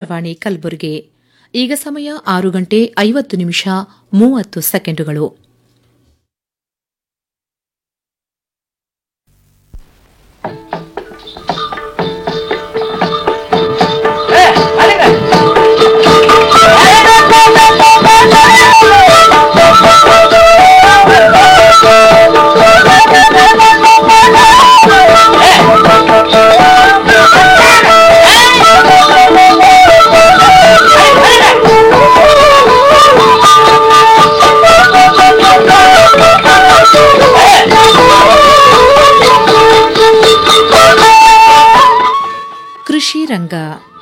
ಆಕಾಶವಾಣಿ ಕಲಬುರಗಿ ಈಗ ಸಮಯ ಆರು ಗಂಟೆ ಐವತ್ತು ನಿಮಿಷ ಮೂವತ್ತು ಸೆಕೆಂಡುಗಳು ಕೃಷಿ ರಂಗ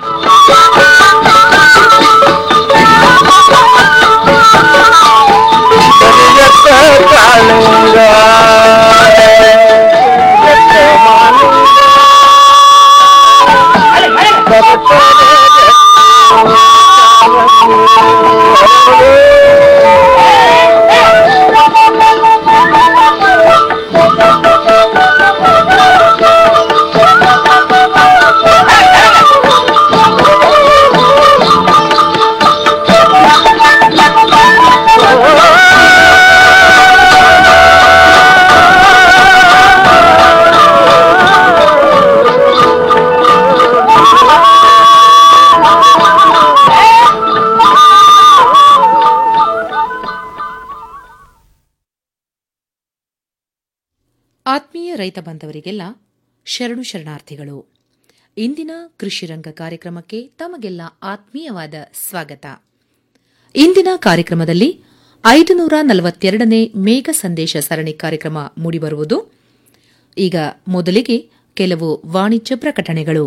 ಆತ್ಮೀಯ ರೈತ ಬಾಂಧವರಿಗೆಲ್ಲ ಶರಣು ಶರಣಾರ್ಥಿಗಳು ಇಂದಿನ ಕೃಷಿ ರಂಗ ಕಾರ್ಯಕ್ರಮಕ್ಕೆ ತಮಗೆಲ್ಲ ಆತ್ಮೀಯವಾದ ಸ್ವಾಗತ ಇಂದಿನ ಕಾರ್ಯಕ್ರಮದಲ್ಲಿ ಐದು ನೂರ ನಲವತ್ತೆರಡನೇ ಮೇಘ ಸಂದೇಶ ಸರಣಿ ಕಾರ್ಯಕ್ರಮ ಮೂಡಿಬರುವುದು ಈಗ ಮೊದಲಿಗೆ ಕೆಲವು ವಾಣಿಜ್ಯ ಪ್ರಕಟಣೆಗಳು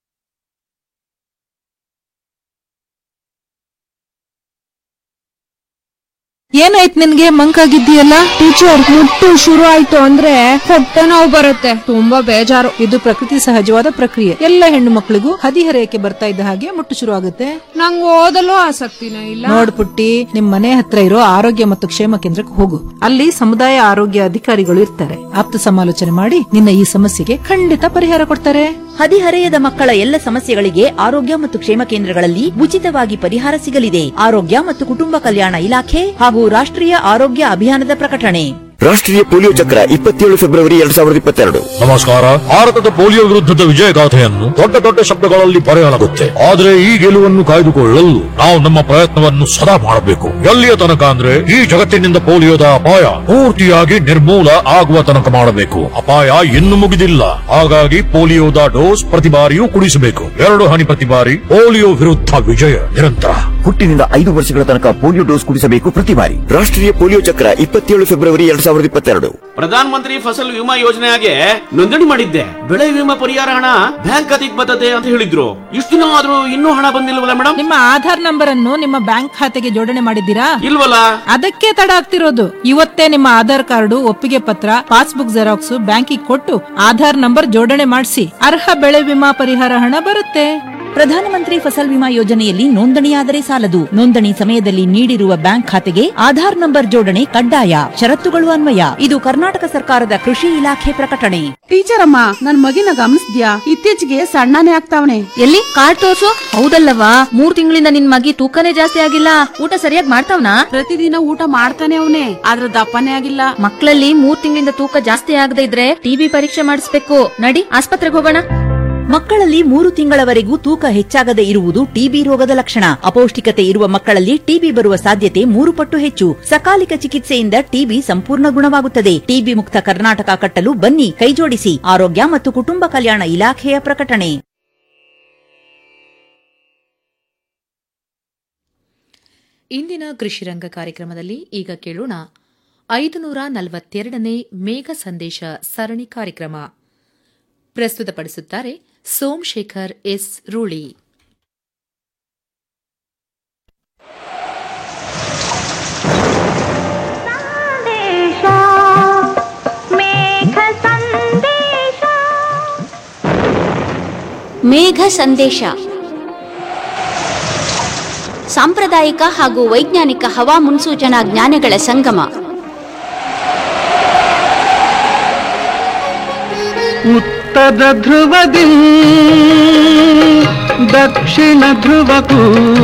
ಏನಾಯ್ತು ನಿನ್ಗೆ ಮಂಕಾಗಿದ್ದೀಯಲ್ಲ ಟೀಚರ್ ಮುಟ್ಟು ಶುರು ಆಯ್ತು ಅಂದ್ರೆ ಹೊಟ್ಟೆ ನೋವು ಬರುತ್ತೆ ತುಂಬಾ ಬೇಜಾರು ಇದು ಪ್ರಕೃತಿ ಸಹಜವಾದ ಪ್ರಕ್ರಿಯೆ ಎಲ್ಲ ಹೆಣ್ಣು ಮಕ್ಕಳಿಗೂ ಹದಿಹರೆಯಕ್ಕೆ ಬರ್ತಾ ಇದ್ದ ಹಾಗೆ ಮುಟ್ಟು ಶುರು ಆಗುತ್ತೆ ನಂಗ್ ಓದಲು ಆಸಕ್ತಿನೇ ಇಲ್ಲ ನೋಡ್ ಪುಟ್ಟಿ ನಿಮ್ ಮನೆ ಹತ್ರ ಇರೋ ಆರೋಗ್ಯ ಮತ್ತು ಕ್ಷೇಮ ಕೇಂದ್ರಕ್ಕೆ ಹೋಗು ಅಲ್ಲಿ ಸಮುದಾಯ ಆರೋಗ್ಯ ಅಧಿಕಾರಿಗಳು ಇರ್ತಾರೆ ಆಪ್ತ ಸಮಾಲೋಚನೆ ಮಾಡಿ ನಿನ್ನ ಈ ಸಮಸ್ಯೆಗೆ ಖಂಡಿತ ಪರಿಹಾರ ಕೊಡ್ತಾರೆ ಹದಿಹರೆಯದ ಮಕ್ಕಳ ಎಲ್ಲ ಸಮಸ್ಯೆಗಳಿಗೆ ಆರೋಗ್ಯ ಮತ್ತು ಕ್ಷೇಮ ಕೇಂದ್ರಗಳಲ್ಲಿ ಉಚಿತವಾಗಿ ಪರಿಹಾರ ಸಿಗಲಿದೆ ಆರೋಗ್ಯ ಮತ್ತು ಕುಟುಂಬ ಕಲ್ಯಾಣ ಇಲಾಖೆ ಹಾಗೂ ರಾಷ್ಟ್ರೀಯ ಆರೋಗ್ಯ ಅಭಿಯಾನದ ಪ್ರಕಟಣೆ ರಾಷ್ಟ್ರೀಯ ಪೋಲಿಯೋ ಚಕ್ರ ಇಪ್ಪತ್ತೇಳು ಫೆಬ್ರವರಿ ಎರಡ್ ಸಾವಿರದ ಇಪ್ಪತ್ತೆರಡು ನಮಸ್ಕಾರ ಭಾರತದ ಪೋಲಿಯೋ ವಿರುದ್ಧದ ವಿಜಯಗಾಥೆಯನ್ನು ದೊಡ್ಡ ದೊಡ್ಡ ಶಬ್ದಗಳಲ್ಲಿ ಬರೆಯಲಾಗುತ್ತೆ ಆದರೆ ಈ ಗೆಲುವನ್ನು ಕಾಯ್ದುಕೊಳ್ಳಲು ನಾವು ನಮ್ಮ ಪ್ರಯತ್ನವನ್ನು ಸದಾ ಮಾಡಬೇಕು ಎಲ್ಲಿಯ ತನಕ ಅಂದ್ರೆ ಈ ಜಗತ್ತಿನಿಂದ ಪೋಲಿಯೋದ ಅಪಾಯ ಪೂರ್ತಿಯಾಗಿ ನಿರ್ಮೂಲ ಆಗುವ ತನಕ ಮಾಡಬೇಕು ಅಪಾಯ ಇನ್ನು ಮುಗಿದಿಲ್ಲ ಹಾಗಾಗಿ ಪೋಲಿಯೋದ ಡೋಸ್ ಪ್ರತಿ ಬಾರಿಯೂ ಕುಡಿಸಬೇಕು ಎರಡು ಹನಿ ಪ್ರತಿ ಬಾರಿ ಪೋಲಿಯೋ ವಿರುದ್ಧ ವಿಜಯ ನಿರಂತರ ಹುಟ್ಟಿನಿಂದ ಐದು ವರ್ಷಗಳ ತನಕ ಪೋಲಿಯೋ ಡೋಸ್ ಕುಡಿಸಬೇಕು ಪ್ರತಿ ಬಾರಿ ರಾಷ್ಟ್ರೀಯ ಪೋಲಿಯೋ ಚಕ್ರ ಇಪ್ಪತ್ತೇಳು ಫೆಬ್ರವರಿ ಎರಡ್ ಸಾವಿರದ ಇಪ್ಪತ್ತೆರಡು ಪ್ರಧಾನ ಮಂತ್ರಿ ಫಸಲ್ ವಿಮಾ ಯೋಜನೆಗೆ ನೋಂದಣಿ ಮಾಡಿದ್ದೆ ಬೆಳೆ ವಿಮಾ ಪರಿಹಾರ ಹಣ ಬ್ಯಾಂಕ್ ಖಾತೆಗೆ ಬರ್ತದೆ ಅಂತ ಹೇಳಿದ್ರು ಇಷ್ಟು ದಿನ ಆದ್ರೂ ಇನ್ನೂ ಹಣ ಬಂದಿಲ್ವಲ್ಲ ಮೇಡಮ್ ನಿಮ್ಮ ಆಧಾರ್ ನಂಬರ್ ಅನ್ನು ನಿಮ್ಮ ಬ್ಯಾಂಕ್ ಖಾತೆಗೆ ಜೋಡಣೆ ಮಾಡಿದ್ದೀರಾ ಇಲ್ವಲ್ಲ ಅದಕ್ಕೆ ತಡ ಆಗ್ತಿರೋದು ಇವತ್ತೇ ನಿಮ್ಮ ಆಧಾರ್ ಕಾರ್ಡು ಒಪ್ಪಿಗೆ ಪತ್ರ ಪಾಸ್ಬುಕ್ ಜೆರಾಕ್ಸ್ ಬ್ಯಾಂಕಿಗೆ ಕೊಟ್ಟು ಆಧಾರ್ ನಂಬರ್ ಜೋಡಣೆ ಮಾಡಿಸಿ ಅರ್ಹ ಬೆಳೆ ವಿಮಾ ಪರಿಹಾರ ಹಣ ಬರುತ್ತೆ ಪ್ರಧಾನಮಂತ್ರಿ ಫಸಲ್ ವಿಮಾ ಯೋಜನೆಯಲ್ಲಿ ನೋಂದಣಿಯಾದರೆ ಸಾಲದು ನೋಂದಣಿ ಸಮಯದಲ್ಲಿ ನೀಡಿರುವ ಬ್ಯಾಂಕ್ ಖಾತೆಗೆ ಆಧಾರ್ ನಂಬರ್ ಜೋಡಣೆ ಕಡ್ಡಾಯ ಷರತ್ತುಗಳು ಅನ್ವಯ ಇದು ಕರ್ನಾಟಕ ಸರ್ಕಾರದ ಕೃಷಿ ಇಲಾಖೆ ಪ್ರಕಟಣೆ ಟೀಚರ್ ಅಮ್ಮ ನನ್ ಮಗಿನ ಗಮನಿಸ್ದ್ಯಾ ಇತ್ತೀಚೆಗೆ ಸಣ್ಣನೇ ಆಗ್ತಾವನೆ ಎಲ್ಲಿ ಕಾರ್ಡ್ ತೋರ್ಸು ಹೌದಲ್ಲವಾ ಮೂರ್ ತಿಂಗಳಿಂದ ನಿನ್ ಮಗಿ ತೂಕನೇ ಜಾಸ್ತಿ ಆಗಿಲ್ಲ ಊಟ ಸರಿಯಾಗಿ ಮಾಡ್ತಾವ್ನಾ ಪ್ರತಿದಿನ ಊಟ ಮಾಡ್ತಾನೆ ಅವನೇ ಆದ್ರ ದಪ್ಪನೇ ಆಗಿಲ್ಲ ಮಕ್ಕಳಲ್ಲಿ ಮೂರ್ ತಿಂಗಳಿಂದ ತೂಕ ಜಾಸ್ತಿ ಆಗದೆ ಇದ್ರೆ ಟಿಬಿ ಪರೀಕ್ಷೆ ಮಾಡಿಸ್ಬೇಕು ನಡಿ ಆಸ್ಪತ್ರೆಗೆ ಹೋಗೋಣ ಮಕ್ಕಳಲ್ಲಿ ಮೂರು ತಿಂಗಳವರೆಗೂ ತೂಕ ಹೆಚ್ಚಾಗದೆ ಇರುವುದು ಟಿಬಿ ರೋಗದ ಲಕ್ಷಣ ಅಪೌಷ್ಟಿಕತೆ ಇರುವ ಮಕ್ಕಳಲ್ಲಿ ಟಿಬಿ ಬರುವ ಸಾಧ್ಯತೆ ಮೂರು ಪಟ್ಟು ಹೆಚ್ಚು ಸಕಾಲಿಕ ಚಿಕಿತ್ಸೆಯಿಂದ ಟಿಬಿ ಸಂಪೂರ್ಣ ಗುಣವಾಗುತ್ತದೆ ಟಿಬಿ ಮುಕ್ತ ಕರ್ನಾಟಕ ಕಟ್ಟಲು ಬನ್ನಿ ಕೈಜೋಡಿಸಿ ಆರೋಗ್ಯ ಮತ್ತು ಕುಟುಂಬ ಕಲ್ಯಾಣ ಇಲಾಖೆಯ ಪ್ರಕಟಣೆ ಇಂದಿನ ಕೃಷಿ ರಂಗ ಕಾರ್ಯಕ್ರಮದಲ್ಲಿ ಈಗ ಕೇಳೋಣ ಐದು ನೂರ ನಲವತ್ತೆರಡನೇ ಮೇಘ ಸಂದೇಶ ಸರಣಿ ಕಾರ್ಯಕ್ರಮ ಪ್ರಸ್ತುತಪಡಿಸುತ್ತಾರೆ ಸೋಮಶೇಖರ್ ಎಸ್ ರೂಳಿ ಮೇಘ ಸಂದೇಶ ಸಾಂಪ್ರದಾಯಿಕ ಹಾಗೂ ವೈಜ್ಞಾನಿಕ ಹವಾ ಮುನ್ಸೂಚನಾ ಜ್ಞಾನಗಳ ಸಂಗಮ ಉತ್ತರ ಧ್ರುವದಿ ದಕ್ಷಿಣ ಧ್ರುವಕ್ಕೂ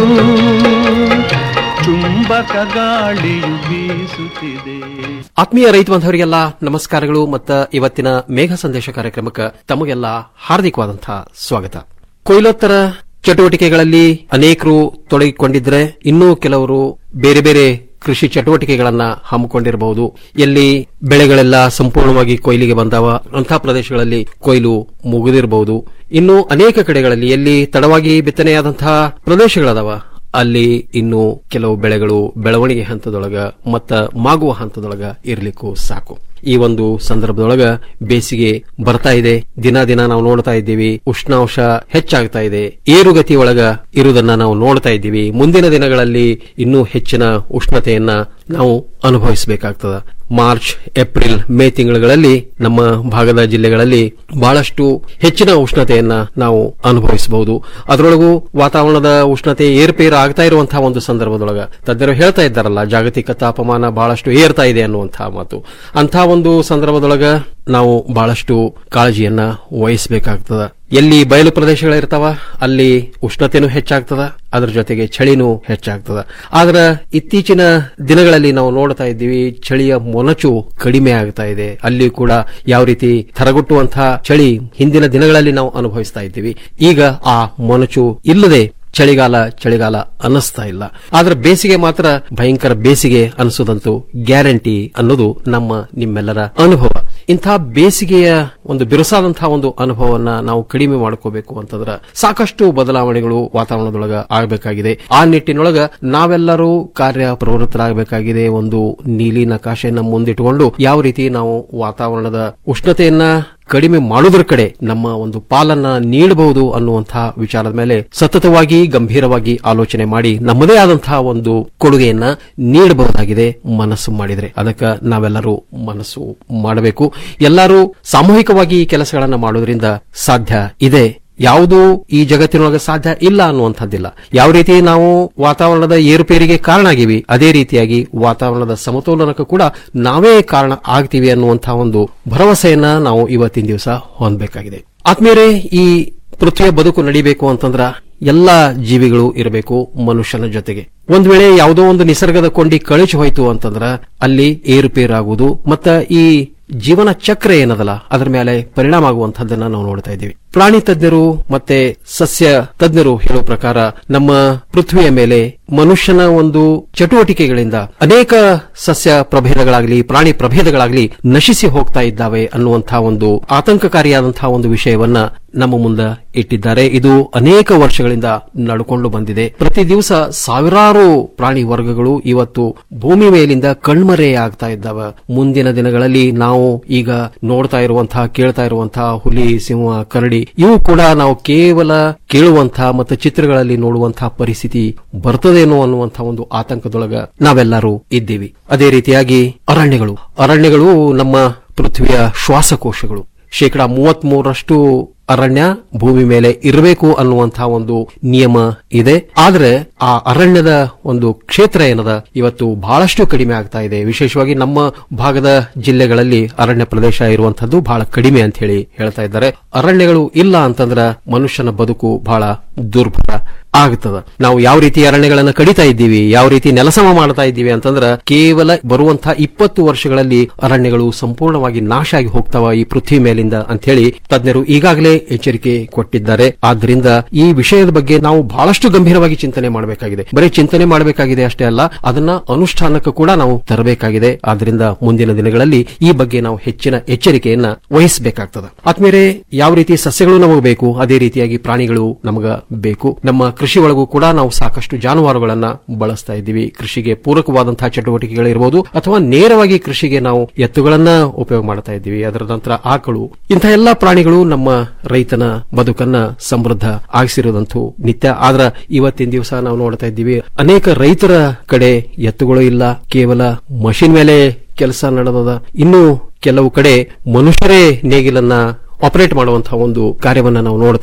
ಚುಂಬಕ ಗಾಳಿಯು ಬೀಸುತ್ತಿದೆ ಆತ್ಮೀಯ ರೈತ ಬಾಂಧವರಿಗೆಲ್ಲ ನಮಸ್ಕಾರಗಳು ಮತ್ತ ಇವತ್ತಿನ ಮೇಘ ಸಂದೇಶ ಕಾರ್ಯಕ್ರಮಕ್ಕೆ ತಮಗೆಲ್ಲ ಹಾರ್ದಿಕವಾದಂತಹ ಸ್ವಾಗತ ಕೊಯ್ಲೋತ್ತರ ಚಟುವಟಿಕೆಗಳಲ್ಲಿ ಅನೇಕರು ತೊಡಗಿಕೊಂಡಿದ್ರೆ ಇನ್ನೂ ಕೆಲವರು ಬೇರೆ ಬೇರೆ ಕೃಷಿ ಚಟುವಟಿಕೆಗಳನ್ನ ಹಮ್ಮಿಕೊಂಡಿರಬಹುದು ಎಲ್ಲಿ ಬೆಳೆಗಳೆಲ್ಲ ಸಂಪೂರ್ಣವಾಗಿ ಕೊಯ್ಲಿಗೆ ಬಂದಾವ ಅಂತಹ ಪ್ರದೇಶಗಳಲ್ಲಿ ಕೊಯ್ಲು ಮುಗಿದಿರಬಹುದು ಇನ್ನು ಅನೇಕ ಕಡೆಗಳಲ್ಲಿ ಎಲ್ಲಿ ತಡವಾಗಿ ಬಿತ್ತನೆಯಾದಂತಹ ಪ್ರದೇಶಗಳದಾವ ಅಲ್ಲಿ ಇನ್ನು ಕೆಲವು ಬೆಳೆಗಳು ಬೆಳವಣಿಗೆ ಹಂತದೊಳಗ ಮತ್ತ ಮಾಗುವ ಹಂತದೊಳಗ ಇರ್ಲಿಕ್ಕೂ ಸಾಕು ಈ ಒಂದು ಸಂದರ್ಭದೊಳಗ ಬೇಸಿಗೆ ಬರ್ತಾ ಇದೆ ದಿನ ದಿನ ನಾವು ನೋಡ್ತಾ ಇದ್ದೀವಿ ಉಷ್ಣಾಂಶ ಹೆಚ್ಚಾಗ್ತಾ ಇದೆ ಏರುಗತಿ ಒಳಗ ಇರುವುದನ್ನ ನಾವು ನೋಡ್ತಾ ಇದ್ದೀವಿ ಮುಂದಿನ ದಿನಗಳಲ್ಲಿ ಇನ್ನೂ ಹೆಚ್ಚಿನ ಉಷ್ಣತೆಯನ್ನ ನಾವು ಅನುಭವಿಸಬೇಕಾಗ್ತದ ಮಾರ್ಚ್ ಏಪ್ರಿಲ್ ಮೇ ತಿಂಗಳುಗಳಲ್ಲಿ ನಮ್ಮ ಭಾಗದ ಜಿಲ್ಲೆಗಳಲ್ಲಿ ಬಹಳಷ್ಟು ಹೆಚ್ಚಿನ ಉಷ್ಣತೆಯನ್ನ ನಾವು ಅನುಭವಿಸಬಹುದು ಅದರೊಳಗೂ ವಾತಾವರಣದ ಉಷ್ಣತೆ ಏರ್ಪೇರು ಆಗ್ತಾ ಇರುವಂತಹ ಒಂದು ಸಂದರ್ಭದೊಳಗ ತಜ್ಞರು ಹೇಳ್ತಾ ಇದ್ದಾರಲ್ಲ ಜಾಗತಿಕ ತಾಪಮಾನ ಬಹಳಷ್ಟು ಏರ್ತಾ ಇದೆ ಅನ್ನುವಂತಹ ಮಾತು ಅಂತಹ ಒಂದು ಸಂದರ್ಭದೊಳಗ ನಾವು ಬಹಳಷ್ಟು ಕಾಳಜಿಯನ್ನ ವಹಿಸಬೇಕಾಗ್ತದ ಎಲ್ಲಿ ಬಯಲು ಪ್ರದೇಶಗಳಿರ್ತಾವ ಅಲ್ಲಿ ಉಷ್ಣತೆನೂ ಹೆಚ್ಚಾಗ್ತದ ಅದರ ಜೊತೆಗೆ ಚಳಿನೂ ಹೆಚ್ಚಾಗ್ತದ ಆದ್ರ ಇತ್ತೀಚಿನ ದಿನಗಳಲ್ಲಿ ನಾವು ನೋಡ್ತಾ ಇದ್ದೀವಿ ಚಳಿಯ ಮೊನಚು ಕಡಿಮೆ ಆಗ್ತಾ ಇದೆ ಅಲ್ಲಿ ಕೂಡ ಯಾವ ರೀತಿ ಥರಗುಟ್ಟುವಂತಹ ಚಳಿ ಹಿಂದಿನ ದಿನಗಳಲ್ಲಿ ನಾವು ಅನುಭವಿಸ್ತಾ ಇದ್ದೀವಿ ಈಗ ಆ ಮೊನಚು ಇಲ್ಲದೆ ಚಳಿಗಾಲ ಚಳಿಗಾಲ ಅನ್ನಿಸ್ತಾ ಇಲ್ಲ ಆದ್ರೆ ಬೇಸಿಗೆ ಮಾತ್ರ ಭಯಂಕರ ಬೇಸಿಗೆ ಅನಿಸೋದಂತೂ ಗ್ಯಾರಂಟಿ ಅನ್ನೋದು ನಮ್ಮ ನಿಮ್ಮೆಲ್ಲರ ಅನುಭವ ಇಂಥ ಬೇಸಿಗೆಯ ಒಂದು ಬಿರುಸಾದಂತಹ ಒಂದು ಅನುಭವವನ್ನ ನಾವು ಕಡಿಮೆ ಮಾಡ್ಕೋಬೇಕು ಅಂತಂದ್ರ ಸಾಕಷ್ಟು ಬದಲಾವಣೆಗಳು ವಾತಾವರಣದೊಳಗ ಆಗಬೇಕಾಗಿದೆ ಆ ನಿಟ್ಟಿನೊಳಗ ನಾವೆಲ್ಲರೂ ಕಾರ್ಯ ಪ್ರವೃತ್ತರಾಗಬೇಕಾಗಿದೆ ಒಂದು ನೀಲಿ ನಕಾಶೆಯನ್ನ ಮುಂದಿಟ್ಟುಕೊಂಡು ಯಾವ ರೀತಿ ನಾವು ವಾತಾವರಣದ ಉಷ್ಣತೆಯನ್ನ ಕಡಿಮೆ ಮಾಡುವುದರ ಕಡೆ ನಮ್ಮ ಒಂದು ಪಾಲನ್ನ ನೀಡಬಹುದು ಅನ್ನುವಂತಹ ವಿಚಾರದ ಮೇಲೆ ಸತತವಾಗಿ ಗಂಭೀರವಾಗಿ ಆಲೋಚನೆ ಮಾಡಿ ನಮ್ಮದೇ ಆದಂತಹ ಒಂದು ಕೊಡುಗೆಯನ್ನ ನೀಡಬಹುದಾಗಿದೆ ಮನಸ್ಸು ಮಾಡಿದ್ರೆ ಅದಕ್ಕೆ ನಾವೆಲ್ಲರೂ ಮನಸ್ಸು ಮಾಡಬೇಕು ಎಲ್ಲರೂ ಸಾಮೂಹಿಕವಾಗಿ ಈ ಕೆಲಸಗಳನ್ನ ಮಾಡೋದ್ರಿಂದ ಸಾಧ್ಯ ಇದೆ ಯಾವುದು ಈ ಜಗತ್ತಿನೊಳಗೆ ಸಾಧ್ಯ ಇಲ್ಲ ಅನ್ನುವಂಥದ್ದಿಲ್ಲ ಯಾವ ರೀತಿ ನಾವು ವಾತಾವರಣದ ಏರುಪೇರಿಗೆ ಕಾರಣ ಆಗಿವಿ ಅದೇ ರೀತಿಯಾಗಿ ವಾತಾವರಣದ ಸಮತೋಲನಕ್ಕೂ ಕೂಡ ನಾವೇ ಕಾರಣ ಆಗ್ತೀವಿ ಅನ್ನುವಂತಹ ಒಂದು ಭರವಸೆಯನ್ನ ನಾವು ಇವತ್ತಿನ ದಿವಸ ಹೊಂದಬೇಕಾಗಿದೆ ಆತ್ಮೀಯರೇ ಈ ಪೃಥ್ವಿಯ ಬದುಕು ನಡಿಬೇಕು ಅಂತಂದ್ರ ಎಲ್ಲಾ ಜೀವಿಗಳು ಇರಬೇಕು ಮನುಷ್ಯನ ಜೊತೆಗೆ ಒಂದ್ ವೇಳೆ ಯಾವುದೋ ಒಂದು ನಿಸರ್ಗದ ಕೊಂಡಿ ಕಳಿಸಿ ಹೋಯ್ತು ಅಂತಂದ್ರ ಅಲ್ಲಿ ಏರುಪೇರಾಗುವುದು ಮತ್ತ ಈ ಜೀವನ ಚಕ್ರ ಏನದಲ್ಲ ಅದರ ಮೇಲೆ ಪರಿಣಾಮ ಆಗುವಂತಹದ್ದನ್ನ ನಾವು ನೋಡ್ತಾ ಇದ್ದೀವಿ ಪ್ರಾಣಿ ತಜ್ಞರು ಮತ್ತೆ ಸಸ್ಯ ತಜ್ಞರು ಹೇಳೋ ಪ್ರಕಾರ ನಮ್ಮ ಪೃಥ್ವಿಯ ಮೇಲೆ ಮನುಷ್ಯನ ಒಂದು ಚಟುವಟಿಕೆಗಳಿಂದ ಅನೇಕ ಸಸ್ಯ ಪ್ರಭೇದಗಳಾಗಲಿ ಪ್ರಾಣಿ ಪ್ರಭೇದಗಳಾಗಲಿ ನಶಿಸಿ ಹೋಗ್ತಾ ಇದ್ದಾವೆ ಅನ್ನುವಂತಹ ಒಂದು ಆತಂಕಕಾರಿಯಾದಂತಹ ಒಂದು ವಿಷಯವನ್ನ ನಮ್ಮ ಮುಂದ ಇಟ್ಟಿದ್ದಾರೆ ಇದು ಅನೇಕ ವರ್ಷಗಳಿಂದ ನಡ್ಕೊಂಡು ಬಂದಿದೆ ಪ್ರತಿ ದಿವಸ ಸಾವಿರಾರು ಪ್ರಾಣಿ ವರ್ಗಗಳು ಇವತ್ತು ಭೂಮಿ ಮೇಲಿಂದ ಕಣ್ಮರೆಯಾಗ್ತಾ ಇದ್ದಾವೆ ಮುಂದಿನ ದಿನಗಳಲ್ಲಿ ನಾವು ಈಗ ನೋಡ್ತಾ ಇರುವಂತಹ ಕೇಳ್ತಾ ಇರುವಂತಹ ಹುಲಿ ಸಿಂಹ ಕರಡಿ ಇವು ಕೂಡ ನಾವು ಕೇವಲ ಕೇಳುವಂತಹ ಮತ್ತು ಚಿತ್ರಗಳಲ್ಲಿ ನೋಡುವಂತಹ ಪರಿಸ್ಥಿತಿ ಬರ್ತದೇನೋ ಅನ್ನುವಂತಹ ಒಂದು ಆತಂಕದೊಳಗ ನಾವೆಲ್ಲರೂ ಇದ್ದೀವಿ ಅದೇ ರೀತಿಯಾಗಿ ಅರಣ್ಯಗಳು ಅರಣ್ಯಗಳು ನಮ್ಮ ಪೃಥ್ವಿಯ ಶ್ವಾಸಕೋಶಗಳು ಶೇಕಡಾ ಮೂವತ್ತ್ ಮೂರರಷ್ಟು ಅರಣ್ಯ ಭೂಮಿ ಮೇಲೆ ಇರಬೇಕು ಅನ್ನುವಂತಹ ಒಂದು ನಿಯಮ ಇದೆ ಆದ್ರೆ ಆ ಅರಣ್ಯದ ಒಂದು ಕ್ಷೇತ್ರ ಏನದ ಇವತ್ತು ಬಹಳಷ್ಟು ಕಡಿಮೆ ಆಗ್ತಾ ಇದೆ ವಿಶೇಷವಾಗಿ ನಮ್ಮ ಭಾಗದ ಜಿಲ್ಲೆಗಳಲ್ಲಿ ಅರಣ್ಯ ಪ್ರದೇಶ ಇರುವಂತದ್ದು ಬಹಳ ಕಡಿಮೆ ಅಂತ ಹೇಳಿ ಹೇಳ್ತಾ ಇದ್ದಾರೆ ಅರಣ್ಯಗಳು ಇಲ್ಲ ಅಂತಂದ್ರ ಮನುಷ್ಯನ ಬದುಕು ಬಹಳ ದುರ್ಭರ ಆಗ್ತದ ನಾವು ಯಾವ ರೀತಿ ಅರಣ್ಯಗಳನ್ನ ಕಡಿತಾ ಇದ್ದೀವಿ ಯಾವ ರೀತಿ ನೆಲಸಮ ಮಾಡ್ತಾ ಇದ್ದೀವಿ ಅಂತಂದ್ರ ಕೇವಲ ಬರುವಂತಹ ಇಪ್ಪತ್ತು ವರ್ಷಗಳಲ್ಲಿ ಅರಣ್ಯಗಳು ಸಂಪೂರ್ಣವಾಗಿ ನಾಶ ಆಗಿ ಹೋಗ್ತಾವ ಈ ಪೃಥ್ವಿ ಮೇಲಿಂದ ಅಂತ ಹೇಳಿ ತಜ್ಞರು ಈಗಾಗಲೇ ಎಚ್ಚರಿಕೆ ಕೊಟ್ಟಿದ್ದಾರೆ ಆದ್ರಿಂದ ಈ ವಿಷಯದ ಬಗ್ಗೆ ನಾವು ಬಹಳಷ್ಟು ಗಂಭೀರವಾಗಿ ಚಿಂತನೆ ಮಾಡಬೇಕಾಗಿದೆ ಬರೀ ಚಿಂತನೆ ಮಾಡಬೇಕಾಗಿದೆ ಅಷ್ಟೇ ಅಲ್ಲ ಅದನ್ನ ಅನುಷ್ಠಾನಕ್ಕೂ ಕೂಡ ನಾವು ತರಬೇಕಾಗಿದೆ ಆದ್ರಿಂದ ಮುಂದಿನ ದಿನಗಳಲ್ಲಿ ಈ ಬಗ್ಗೆ ನಾವು ಹೆಚ್ಚಿನ ಎಚ್ಚರಿಕೆಯನ್ನ ವಹಿಸಬೇಕಾಗ್ತದ ಆದ್ಮೇಲೆ ಯಾವ ರೀತಿ ಸಸ್ಯಗಳು ನಮಗೆ ಬೇಕು ಅದೇ ರೀತಿಯಾಗಿ ಪ್ರಾಣಿಗಳು ನಮಗ ಬೇಕು ನಮ್ಮ ಕೃಷಿ ಒಳಗೂ ಕೂಡ ನಾವು ಸಾಕಷ್ಟು ಜಾನುವಾರುಗಳನ್ನ ಬಳಸ್ತಾ ಇದ್ದೀವಿ ಕೃಷಿಗೆ ಪೂರಕವಾದಂತಹ ಚಟುವಟಿಕೆಗಳಿರಬಹುದು ಅಥವಾ ನೇರವಾಗಿ ಕೃಷಿಗೆ ನಾವು ಎತ್ತುಗಳನ್ನ ಉಪಯೋಗ ಮಾಡ್ತಾ ಇದ್ದೀವಿ ಅದರ ನಂತರ ಆಕಳು ಇಂತಹ ಎಲ್ಲಾ ಪ್ರಾಣಿಗಳು ನಮ್ಮ ರೈತನ ಬದುಕನ್ನ ಸಮೃದ್ಧ ಆಗಿಸಿರೋದಂತೂ ನಿತ್ಯ ಆದ್ರ ಇವತ್ತಿನ ದಿವಸ ನಾವು ನೋಡ್ತಾ ಇದ್ದೀವಿ ಅನೇಕ ರೈತರ ಕಡೆ ಎತ್ತುಗಳು ಇಲ್ಲ ಕೇವಲ ಮಷಿನ್ ಮೇಲೆ ಕೆಲಸ ನಡೆದದ ಇನ್ನು ಕೆಲವು ಕಡೆ ಮನುಷ್ಯರೇ ನೇಗಿಲನ್ನ ಆಪರೇಟ್ ಮಾಡುವಂತಹ ಒಂದು ಕಾರ್ಯವನ್ನ ನಾವು ನೋಡ್ತಾ ಇದ್ದೀವಿ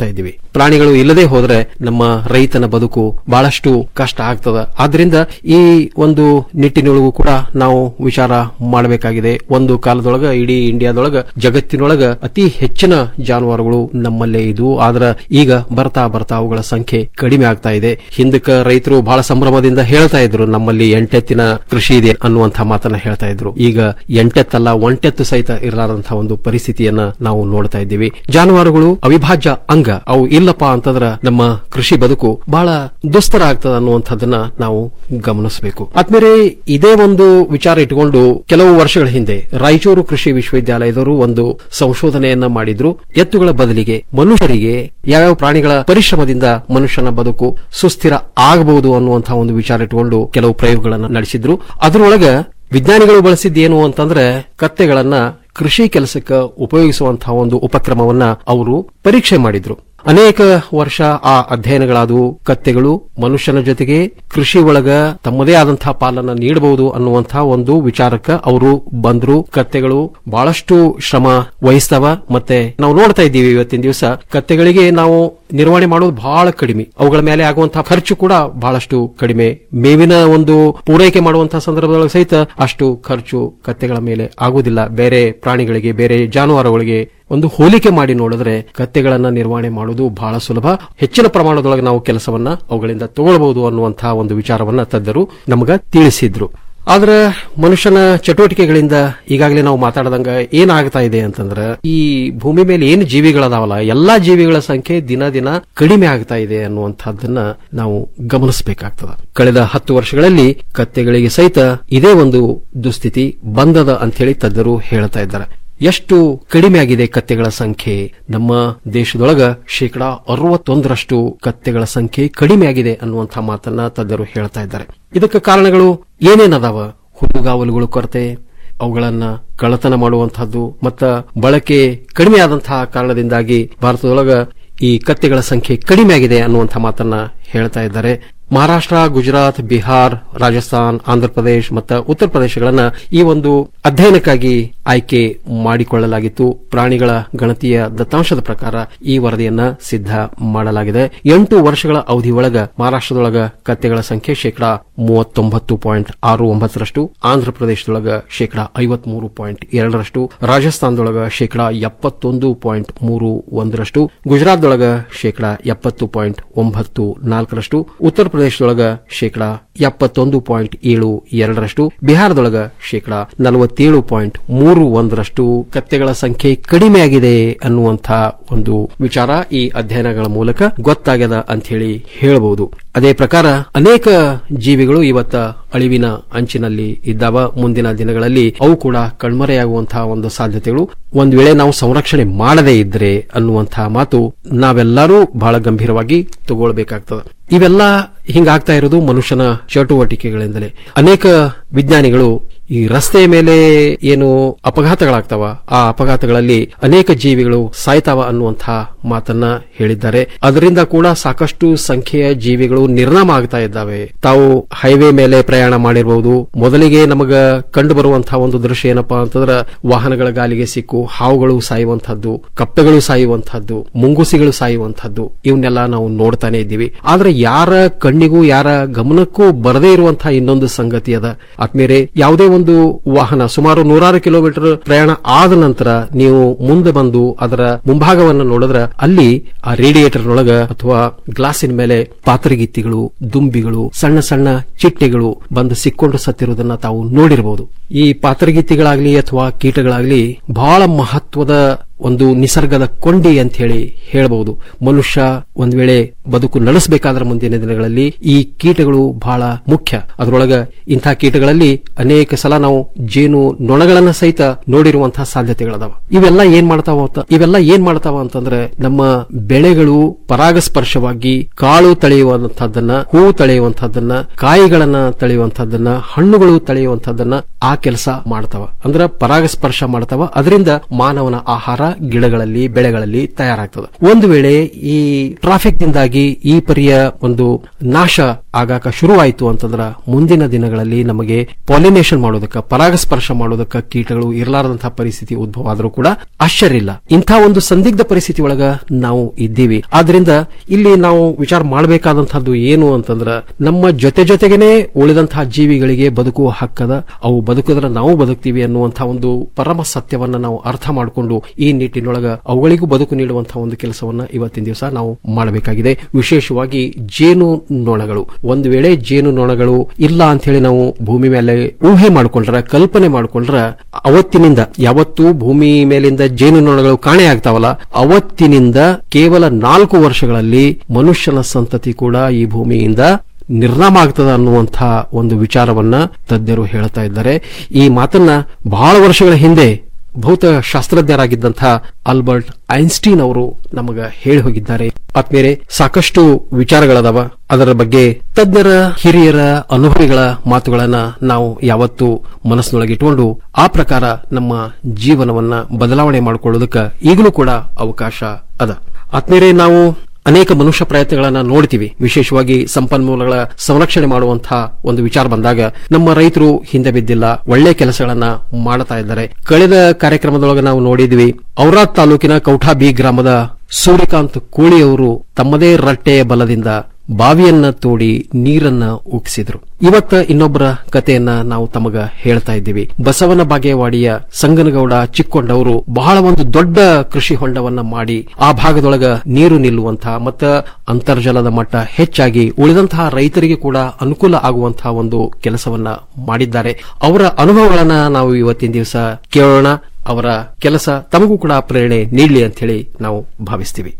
ಪ್ರಾಣಿಗಳು ಇಲ್ಲದೆ ಹೋದ್ರೆ ನಮ್ಮ ರೈತನ ಬದುಕು ಬಹಳಷ್ಟು ಕಷ್ಟ ಆಗ್ತದ ಆದ್ರಿಂದ ಈ ಒಂದು ನಿಟ್ಟಿನೊಳಗೂ ಕೂಡ ನಾವು ವಿಚಾರ ಮಾಡಬೇಕಾಗಿದೆ ಒಂದು ಕಾಲದೊಳಗ ಇಡೀ ಇಂಡಿಯಾದೊಳಗ ಜಗತ್ತಿನೊಳಗ ಅತಿ ಹೆಚ್ಚಿನ ಜಾನುವಾರುಗಳು ನಮ್ಮಲ್ಲೇ ಇದು ಆದ್ರ ಈಗ ಬರ್ತಾ ಬರ್ತಾ ಅವುಗಳ ಸಂಖ್ಯೆ ಕಡಿಮೆ ಆಗ್ತಾ ಇದೆ ಹಿಂದಕ್ಕ ರೈತರು ಬಹಳ ಸಂಭ್ರಮದಿಂದ ಹೇಳ್ತಾ ಇದ್ರು ನಮ್ಮಲ್ಲಿ ಎಂಟೆತ್ತಿನ ಕೃಷಿ ಇದೆ ಅನ್ನುವಂಥ ಮಾತನ್ನ ಹೇಳ್ತಾ ಇದ್ರು ಈಗ ಎಂಟೆತ್ತಲ್ಲ ಒಂಟೆತ್ತು ಸಹಿತ ಇರಲಾರಂತಹ ಒಂದು ಪರಿಸ್ಥಿತಿಯನ್ನ ನಾವು ನೋಡ್ತಾ ಇದ್ದೀವಿ ಜಾನುವಾರುಗಳು ಅವಿಭಾಜ್ಯ ಅಂಗ ಅವು ಇಲ್ಲಪ್ಪ ಅಂತಂದ್ರ ನಮ್ಮ ಕೃಷಿ ಬದುಕು ಬಹಳ ದುಸ್ತರ ಆಗ್ತದ ಅನ್ನುವಂಥದ್ದನ್ನ ನಾವು ಗಮನಿಸಬೇಕು ಆದ್ಮೇಲೆ ಇದೇ ಒಂದು ವಿಚಾರ ಇಟ್ಟುಕೊಂಡು ಕೆಲವು ವರ್ಷಗಳ ಹಿಂದೆ ರಾಯಚೂರು ಕೃಷಿ ವಿಶ್ವವಿದ್ಯಾಲಯದವರು ಒಂದು ಸಂಶೋಧನೆಯನ್ನ ಮಾಡಿದ್ರು ಎತ್ತುಗಳ ಬದಲಿಗೆ ಮನುಷ್ಯರಿಗೆ ಯಾವ್ಯಾವ ಪ್ರಾಣಿಗಳ ಪರಿಶ್ರಮದಿಂದ ಮನುಷ್ಯನ ಬದುಕು ಸುಸ್ಥಿರ ಆಗಬಹುದು ಅನ್ನುವಂತಹ ಒಂದು ವಿಚಾರ ಇಟ್ಟುಕೊಂಡು ಕೆಲವು ಪ್ರಯೋಗಗಳನ್ನು ನಡೆಸಿದ್ರು ಅದರೊಳಗ ವಿಜ್ಞಾನಿಗಳು ಬಳಸಿದ್ದೇನು ಅಂತಂದ್ರೆ ಕತ್ತೆಗಳನ್ನ ಕೃಷಿ ಕೆಲಸಕ್ಕೆ ಉಪಯೋಗಿಸುವಂತಹ ಒಂದು ಉಪಕ್ರಮವನ್ನ ಅವರು ಪರೀಕ್ಷೆ ಮಾಡಿದ್ರು ಅನೇಕ ವರ್ಷ ಆ ಅಧ್ಯಯನಗಳಾದವು ಕತ್ತೆಗಳು ಮನುಷ್ಯನ ಜೊತೆಗೆ ಕೃಷಿ ಒಳಗ ತಮ್ಮದೇ ಆದಂತಹ ಪಾಲನ್ನ ನೀಡಬಹುದು ಅನ್ನುವಂತಹ ಒಂದು ವಿಚಾರಕ್ಕೆ ಅವರು ಬಂದ್ರು ಕತ್ತೆಗಳು ಬಹಳಷ್ಟು ಶ್ರಮ ವಹಿಸ್ತಾವ ಮತ್ತೆ ನಾವು ನೋಡ್ತಾ ಇದ್ದೀವಿ ಇವತ್ತಿನ ದಿವಸ ಕತ್ತೆಗಳಿಗೆ ನಾವು ನಿರ್ವಹಣೆ ಮಾಡೋದು ಬಹಳ ಕಡಿಮೆ ಅವುಗಳ ಮೇಲೆ ಆಗುವಂತಹ ಖರ್ಚು ಕೂಡ ಬಹಳಷ್ಟು ಕಡಿಮೆ ಮೇವಿನ ಒಂದು ಪೂರೈಕೆ ಮಾಡುವಂತಹ ಸಂದರ್ಭದೊಳಗೆ ಸಹಿತ ಅಷ್ಟು ಖರ್ಚು ಕತ್ತೆಗಳ ಮೇಲೆ ಆಗುವುದಿಲ್ಲ ಬೇರೆ ಪ್ರಾಣಿಗಳಿಗೆ ಬೇರೆ ಜಾನುವಾರುಗಳಿಗೆ ಒಂದು ಹೋಲಿಕೆ ಮಾಡಿ ನೋಡಿದ್ರೆ ಕತ್ತೆಗಳನ್ನ ನಿರ್ವಹಣೆ ಮಾಡುವುದು ಬಹಳ ಸುಲಭ ಹೆಚ್ಚಿನ ಪ್ರಮಾಣದೊಳಗೆ ನಾವು ಕೆಲಸವನ್ನ ಅವುಗಳಿಂದ ತಗೊಳ್ಬಹುದು ಅನ್ನುವಂತಹ ಒಂದು ವಿಚಾರವನ್ನ ತಜ್ಞರು ನಮಗ ತಿಳಿಸಿದ್ರು ಆದ್ರೆ ಮನುಷ್ಯನ ಚಟುವಟಿಕೆಗಳಿಂದ ಈಗಾಗಲೇ ನಾವು ಮಾತಾಡದಂಗ ಏನಾಗ್ತಾ ಇದೆ ಅಂತಂದ್ರೆ ಈ ಭೂಮಿ ಮೇಲೆ ಏನು ಜೀವಿಗಳದಾವಲ್ಲ ಎಲ್ಲಾ ಜೀವಿಗಳ ಸಂಖ್ಯೆ ದಿನ ದಿನ ಕಡಿಮೆ ಆಗ್ತಾ ಇದೆ ಅನ್ನುವಂಥದ್ದನ್ನ ನಾವು ಗಮನಿಸಬೇಕಾಗ್ತದ ಕಳೆದ ಹತ್ತು ವರ್ಷಗಳಲ್ಲಿ ಕತ್ತೆಗಳಿಗೆ ಸಹಿತ ಇದೇ ಒಂದು ದುಸ್ಥಿತಿ ಬಂದದ ಅಂತ ಹೇಳಿ ತಜ್ಞರು ಹೇಳ್ತಾ ಇದ್ದಾರೆ ಎಷ್ಟು ಕಡಿಮೆ ಆಗಿದೆ ಕತ್ತೆಗಳ ಸಂಖ್ಯೆ ನಮ್ಮ ದೇಶದೊಳಗ ಶೇಕಡಾ ಅರವತ್ತೊಂದರಷ್ಟು ಕತ್ತೆಗಳ ಸಂಖ್ಯೆ ಕಡಿಮೆ ಆಗಿದೆ ಅನ್ನುವಂಥ ಮಾತನ್ನ ತಜ್ಞರು ಹೇಳ್ತಾ ಇದ್ದಾರೆ ಇದಕ್ಕೆ ಕಾರಣಗಳು ಏನೇನದಾವ ಹುಲ್ಲುಗಾವಲುಗಳು ಕೊರತೆ ಅವುಗಳನ್ನ ಕಳ್ಳತನ ಮಾಡುವಂತಹದ್ದು ಮತ್ತ ಬಳಕೆ ಕಡಿಮೆ ಆದಂತಹ ಕಾರಣದಿಂದಾಗಿ ಭಾರತದೊಳಗ ಈ ಕತ್ತೆಗಳ ಸಂಖ್ಯೆ ಕಡಿಮೆ ಆಗಿದೆ ಅನ್ನುವಂಥ ಮಾತನ್ನ ಹೇಳ್ತಾ ಇದ್ದಾರೆ ಮಹಾರಾಷ್ಟ್ರ ಗುಜರಾತ್ ಬಿಹಾರ್ ರಾಜಸ್ಥಾನ್ ಆಂಧ್ರಪ್ರದೇಶ್ ಮತ್ತು ಉತ್ತರ ಪ್ರದೇಶಗಳನ್ನ ಈ ಒಂದು ಅಧ್ಯಯನಕ್ಕಾಗಿ ಆಯ್ಕೆ ಮಾಡಿಕೊಳ್ಳಲಾಗಿತ್ತು ಪ್ರಾಣಿಗಳ ಗಣತಿಯ ದತ್ತಾಂಶದ ಪ್ರಕಾರ ಈ ವರದಿಯನ್ನ ಸಿದ್ಧ ಮಾಡಲಾಗಿದೆ ಎಂಟು ವರ್ಷಗಳ ಅವಧಿ ಒಳಗ ಮಹಾರಾಷ್ಟ್ರದೊಳಗ ಕತ್ತೆಗಳ ಸಂಖ್ಯೆ ಶೇಕಡಾ ಮೂವತ್ತೊಂಬತ್ತು ಪಾಯಿಂಟ್ ಆರು ಒಂಬತ್ತರಷ್ಟು ಆಂಧ್ರಪ್ರದೇಶದೊಳಗ ಶೇಕಡಾ ಐವತ್ಮೂರು ಪಾಯಿಂಟ್ ಎರಡರಷ್ಟು ರಾಜಸ್ಥಾನದೊಳಗ ಶೇಕಡಾ ಎಪ್ಪತ್ತೊಂದು ಪಾಯಿಂಟ್ ಮೂರು ಒಂದರಷ್ಟು ಗುಜರಾತ್ದೊಳಗ ಶೇಕಡಾ ಎಪ್ಪತ್ತು ಪಾಯಿಂಟ್ ಒಂಬತ್ತು ನಾಲ್ಕರಷ್ಟು ಉತ್ತರ ಪ್ರದೇಶದೊಳಗ ಶೇಕಡಾ ಎಪ್ಪತ್ತೊಂದು ಪಾಯಿಂಟ್ ಏಳು ಎರಡರಷ್ಟು ಬಿಹಾರದೊಳಗ ಶೇಕಡಾ ನಲವತ್ತೇಳು ಪಾಯಿಂಟ್ ಮೂರು ಒಂದರಷ್ಟು ಕತ್ತೆಗಳ ಸಂಖ್ಯೆ ಕಡಿಮೆಯಾಗಿದೆ ಅನ್ನುವಂಥ ಒಂದು ವಿಚಾರ ಈ ಅಧ್ಯಯನಗಳ ಮೂಲಕ ಗೊತ್ತಾಗ್ಯದ ಅಂತ ಹೇಳಿ ಹೇಳಬಹುದು ಅದೇ ಪ್ರಕಾರ ಅನೇಕ ಜೀವಿಗಳು ಇವತ್ತ ಅಳಿವಿನ ಅಂಚಿನಲ್ಲಿ ಇದ್ದಾವ ಮುಂದಿನ ದಿನಗಳಲ್ಲಿ ಅವು ಕೂಡ ಕಣ್ಮರೆಯಾಗುವಂತಹ ಒಂದು ಸಾಧ್ಯತೆಗಳು ಒಂದ್ ವೇಳೆ ನಾವು ಸಂರಕ್ಷಣೆ ಮಾಡದೇ ಇದ್ರೆ ಅನ್ನುವಂತಹ ಮಾತು ನಾವೆಲ್ಲರೂ ಬಹಳ ಗಂಭೀರವಾಗಿ ತಗೊಳ್ಬೇಕಾಗ್ತದೆ ಇವೆಲ್ಲ ಹಿಂಗಾಗ್ತಾ ಇರೋದು ಮನುಷ್ಯನ ಚಟುವಟಿಕೆಗಳಿಂದಲೇ ಅನೇಕ ವಿಜ್ಞಾನಿಗಳು ಈ ರಸ್ತೆಯ ಮೇಲೆ ಏನು ಅಪಘಾತಗಳಾಗ್ತಾವ ಆ ಅಪಘಾತಗಳಲ್ಲಿ ಅನೇಕ ಜೀವಿಗಳು ಸಾಯ್ತಾವ ಅನ್ನುವಂತಹ ಮಾತನ್ನ ಹೇಳಿದ್ದಾರೆ ಅದರಿಂದ ಕೂಡ ಸಾಕಷ್ಟು ಸಂಖ್ಯೆಯ ಜೀವಿಗಳು ನಿರ್ನಾಮ ಆಗ್ತಾ ಇದ್ದಾವೆ ತಾವು ಹೈವೇ ಮೇಲೆ ಪ್ರಯಾಣ ಮಾಡಿರಬಹುದು ಮೊದಲಿಗೆ ನಮಗ ಕಂಡು ಬರುವಂತಹ ಒಂದು ದೃಶ್ಯ ಏನಪ್ಪಾ ಅಂತಂದ್ರ ವಾಹನಗಳ ಗಾಲಿಗೆ ಸಿಕ್ಕು ಹಾವುಗಳು ಸಾಯುವಂತಹದ್ದು ಕಪ್ಪೆಗಳು ಸಾಯುವಂತಹದ್ದು ಮುಂಗುಸಿಗಳು ಸಾಯುವಂತಹದ್ದು ಇವನ್ನೆಲ್ಲ ನಾವು ನೋಡ್ತಾನೆ ಇದ್ದೀವಿ ಆದ್ರೆ ಯಾರ ಕಣ್ಣಿಗೂ ಯಾರ ಗಮನಕ್ಕೂ ಬರದೇ ಇರುವಂತಹ ಇನ್ನೊಂದು ಸಂಗತಿ ಅದ ಆದ್ಮೇಲೆ ಯಾವುದೇ ಒಂದು ವಾಹನ ಸುಮಾರು ನೂರಾರು ಕಿಲೋಮೀಟರ್ ಪ್ರಯಾಣ ಆದ ನಂತರ ನೀವು ಮುಂದೆ ಬಂದು ಅದರ ಮುಂಭಾಗವನ್ನು ನೋಡಿದ್ರೆ ಅಲ್ಲಿ ಆ ರೇಡಿಯೇಟರ್ ನೊಳಗ ಅಥವಾ ಗ್ಲಾಸಿನ ಮೇಲೆ ಪಾತ್ರಗಿತ್ತಿಗಳು ದುಂಬಿಗಳು ಸಣ್ಣ ಸಣ್ಣ ಚಿಟ್ಟೆಗಳು ಬಂದು ಸಿಕ್ಕೊಂಡು ಸತ್ತಿರುವುದನ್ನ ತಾವು ನೋಡಿರಬಹುದು ಈ ಪಾತ್ರಗಿತ್ತಿಗಳಾಗ್ಲಿ ಅಥವಾ ಕೀಟಗಳಾಗ್ಲಿ ಬಹಳ ಮಹತ್ವದ ಒಂದು ನಿಸರ್ಗದ ಕೊಂಡಿ ಅಂತ ಹೇಳಿ ಹೇಳಬಹುದು ಮನುಷ್ಯ ಒಂದ್ ವೇಳೆ ಬದುಕು ನಡೆಸಬೇಕಾದ್ರೆ ಮುಂದಿನ ದಿನಗಳಲ್ಲಿ ಈ ಕೀಟಗಳು ಬಹಳ ಮುಖ್ಯ ಅದರೊಳಗ ಇಂಥ ಕೀಟಗಳಲ್ಲಿ ಅನೇಕ ಸಲ ನಾವು ಜೇನು ನೊಣಗಳನ್ನ ಸಹಿತ ನೋಡಿರುವಂತಹ ಸಾಧ್ಯತೆಗಳದಾವ ಇವೆಲ್ಲ ಏನ್ ಮಾಡ್ತಾವ ಅಂತ ಇವೆಲ್ಲ ಏನ್ ಮಾಡ್ತಾವ ಅಂತಂದ್ರೆ ನಮ್ಮ ಬೆಳೆಗಳು ಪರಾಗಸ್ಪರ್ಶವಾಗಿ ಕಾಳು ತಳೆಯುವಂತಹದ್ದನ್ನ ಹೂ ತಳೆಯುವಂತಹದ್ದನ್ನ ಕಾಯಿಗಳನ್ನ ತಳೆಯುವಂತಹದ್ದನ್ನ ಹಣ್ಣುಗಳು ತಳೆಯುವಂತಹದ್ದನ್ನ ಆ ಕೆಲಸ ಮಾಡ್ತಾವ ಅಂದ್ರ ಪರಾಗಸ್ಪರ್ಶ ಮಾಡ್ತಾವ ಅದರಿಂದ ಮಾನವನ ಆಹಾರ ಗಿಡಗಳಲ್ಲಿ ಬೆಳೆಗಳಲ್ಲಿ ತಯಾರಾಗ್ತದೆ ಒಂದು ವೇಳೆ ಈ ಟ್ರಾಫಿಕ್ ದಿಂದಾಗಿ ಈ ಪರಿಯ ಒಂದು ನಾಶ ಆಗಾಕ ಶುರುವಾಯಿತು ಅಂತಂದ್ರ ಮುಂದಿನ ದಿನಗಳಲ್ಲಿ ನಮಗೆ ಪಾಲಿನೇಷನ್ ಮಾಡೋದಕ್ಕ ಪರಾಗಸ್ಪರ್ಶ ಮಾಡೋದಕ್ಕ ಕೀಟಗಳು ಇರಲಾರದಂತಹ ಪರಿಸ್ಥಿತಿ ಉದ್ಭವ ಆದರೂ ಕೂಡ ಆಶ್ಚರ್ಯ ಇಲ್ಲ ಇಂಥ ಒಂದು ಸಂದಿಗ್ಧ ಪರಿಸ್ಥಿತಿ ಒಳಗ ನಾವು ಇದ್ದೀವಿ ಆದ್ರಿಂದ ಇಲ್ಲಿ ನಾವು ವಿಚಾರ ಮಾಡಬೇಕಾದಂತಹದ್ದು ಏನು ಅಂತಂದ್ರ ನಮ್ಮ ಜೊತೆ ಜೊತೆಗೇನೆ ಉಳಿದಂತಹ ಜೀವಿಗಳಿಗೆ ಬದುಕುವ ಹಕ್ಕದ ಅವು ಬದುಕಿದ್ರೆ ನಾವು ಬದುಕ್ತೀವಿ ಅನ್ನುವಂತಹ ಒಂದು ಪರಮ ಸತ್ಯವನ್ನ ನಾವು ಅರ್ಥ ಮಾಡಿಕೊಂಡು ಈ ನಿಟ್ಟಿನೊಳಗ ಅವುಗಳಿಗೂ ಬದುಕು ನೀಡುವಂತಹ ಒಂದು ಕೆಲಸವನ್ನ ಇವತ್ತಿನ ದಿವಸ ನಾವು ಮಾಡಬೇಕಾಗಿದೆ ವಿಶೇಷವಾಗಿ ಜೇನು ನೊಣಗಳು ಒಂದು ವೇಳೆ ಜೇನು ನೊಣಗಳು ಇಲ್ಲ ಅಂತ ಹೇಳಿ ನಾವು ಭೂಮಿ ಮೇಲೆ ಊಹೆ ಮಾಡ್ಕೊಂಡ್ರ ಕಲ್ಪನೆ ಮಾಡ್ಕೊಂಡ್ರ ಅವತ್ತಿನಿಂದ ಯಾವತ್ತು ಭೂಮಿ ಮೇಲಿಂದ ಜೇನು ನೊಣಗಳು ಕಾಣೆ ಆಗ್ತಾವಲ್ಲ ಅವತ್ತಿನಿಂದ ಕೇವಲ ನಾಲ್ಕು ವರ್ಷಗಳಲ್ಲಿ ಮನುಷ್ಯನ ಸಂತತಿ ಕೂಡ ಈ ಭೂಮಿಯಿಂದ ನಿರ್ನಾಮ ಆಗ್ತದ ಅನ್ನುವಂತಹ ಒಂದು ವಿಚಾರವನ್ನ ತಜ್ಞರು ಹೇಳ್ತಾ ಇದ್ದಾರೆ ಈ ಮಾತನ್ನ ಬಹಳ ವರ್ಷಗಳ ಹಿಂದೆ ಭೌತ ಶಾಸ್ತ್ರಜ್ಞರಾಗಿದ್ದಂತಹ ಆಲ್ಬರ್ಟ್ ಐನ್ಸ್ಟೀನ್ ಅವರು ನಮಗ ಹೇಳಿ ಹೋಗಿದ್ದಾರೆ ಆತ್ಮೇರೆ ಸಾಕಷ್ಟು ವಿಚಾರಗಳದಾವ ಅದರ ಬಗ್ಗೆ ತಜ್ಞರ ಹಿರಿಯರ ಅನುಭವಿಗಳ ಮಾತುಗಳನ್ನ ನಾವು ಯಾವತ್ತೂ ಮನಸ್ಸಿನೊಳಗಿಟ್ಟುಕೊಂಡು ಆ ಪ್ರಕಾರ ನಮ್ಮ ಜೀವನವನ್ನ ಬದಲಾವಣೆ ಮಾಡಿಕೊಳ್ಳೋದಕ್ಕೆ ಈಗಲೂ ಕೂಡ ಅವಕಾಶ ಅದ ಆತ್ಮೇರೆ ನಾವು ಅನೇಕ ಮನುಷ್ಯ ಪ್ರಯತ್ನಗಳನ್ನ ನೋಡ್ತೀವಿ ವಿಶೇಷವಾಗಿ ಸಂಪನ್ಮೂಲಗಳ ಸಂರಕ್ಷಣೆ ಮಾಡುವಂತಹ ಒಂದು ವಿಚಾರ ಬಂದಾಗ ನಮ್ಮ ರೈತರು ಹಿಂದೆ ಬಿದ್ದಿಲ್ಲ ಒಳ್ಳೆ ಕೆಲಸಗಳನ್ನ ಮಾಡ್ತಾ ಇದ್ದಾರೆ ಕಳೆದ ಕಾರ್ಯಕ್ರಮದೊಳಗೆ ನಾವು ನೋಡಿದ್ವಿ ಔರಾದ್ ತಾಲೂಕಿನ ಕೌಠಾಬಿ ಗ್ರಾಮದ ಸೂರ್ಯಕಾಂತ್ ಕೋಳಿಯವರು ತಮ್ಮದೇ ರಟ್ಟೆಯ ಬಲದಿಂದ ಬಾವಿಯನ್ನ ತೋಡಿ ನೀರನ್ನ ಉಕ್ಸಿದ್ರು ಇವತ್ತ ಇನ್ನೊಬ್ಬರ ಕಥೆಯನ್ನ ನಾವು ತಮಗ ಹೇಳ್ತಾ ಇದ್ದೀವಿ ಬಸವನ ಬಾಗೇವಾಡಿಯ ಸಂಗನಗೌಡ ಚಿಕ್ಕೊಂಡವರು ಬಹಳ ಒಂದು ದೊಡ್ಡ ಕೃಷಿ ಹೊಂಡವನ್ನ ಮಾಡಿ ಆ ಭಾಗದೊಳಗ ನೀರು ನಿಲ್ಲುವಂತಹ ಮತ್ತ ಅಂತರ್ಜಲದ ಮಟ್ಟ ಹೆಚ್ಚಾಗಿ ಉಳಿದಂತಹ ರೈತರಿಗೆ ಕೂಡ ಅನುಕೂಲ ಆಗುವಂತಹ ಒಂದು ಕೆಲಸವನ್ನ ಮಾಡಿದ್ದಾರೆ ಅವರ ಅನುಭವಗಳನ್ನ ನಾವು ಇವತ್ತಿನ ದಿವಸ ಕೇಳೋಣ ಅವರ ಕೆಲಸ ತಮಗೂ ಕೂಡ ಪ್ರೇರಣೆ ನೀಡಲಿ ಅಂತ ಹೇಳಿ ನಾವು ಭಾವಿಸ್ತೀವಿ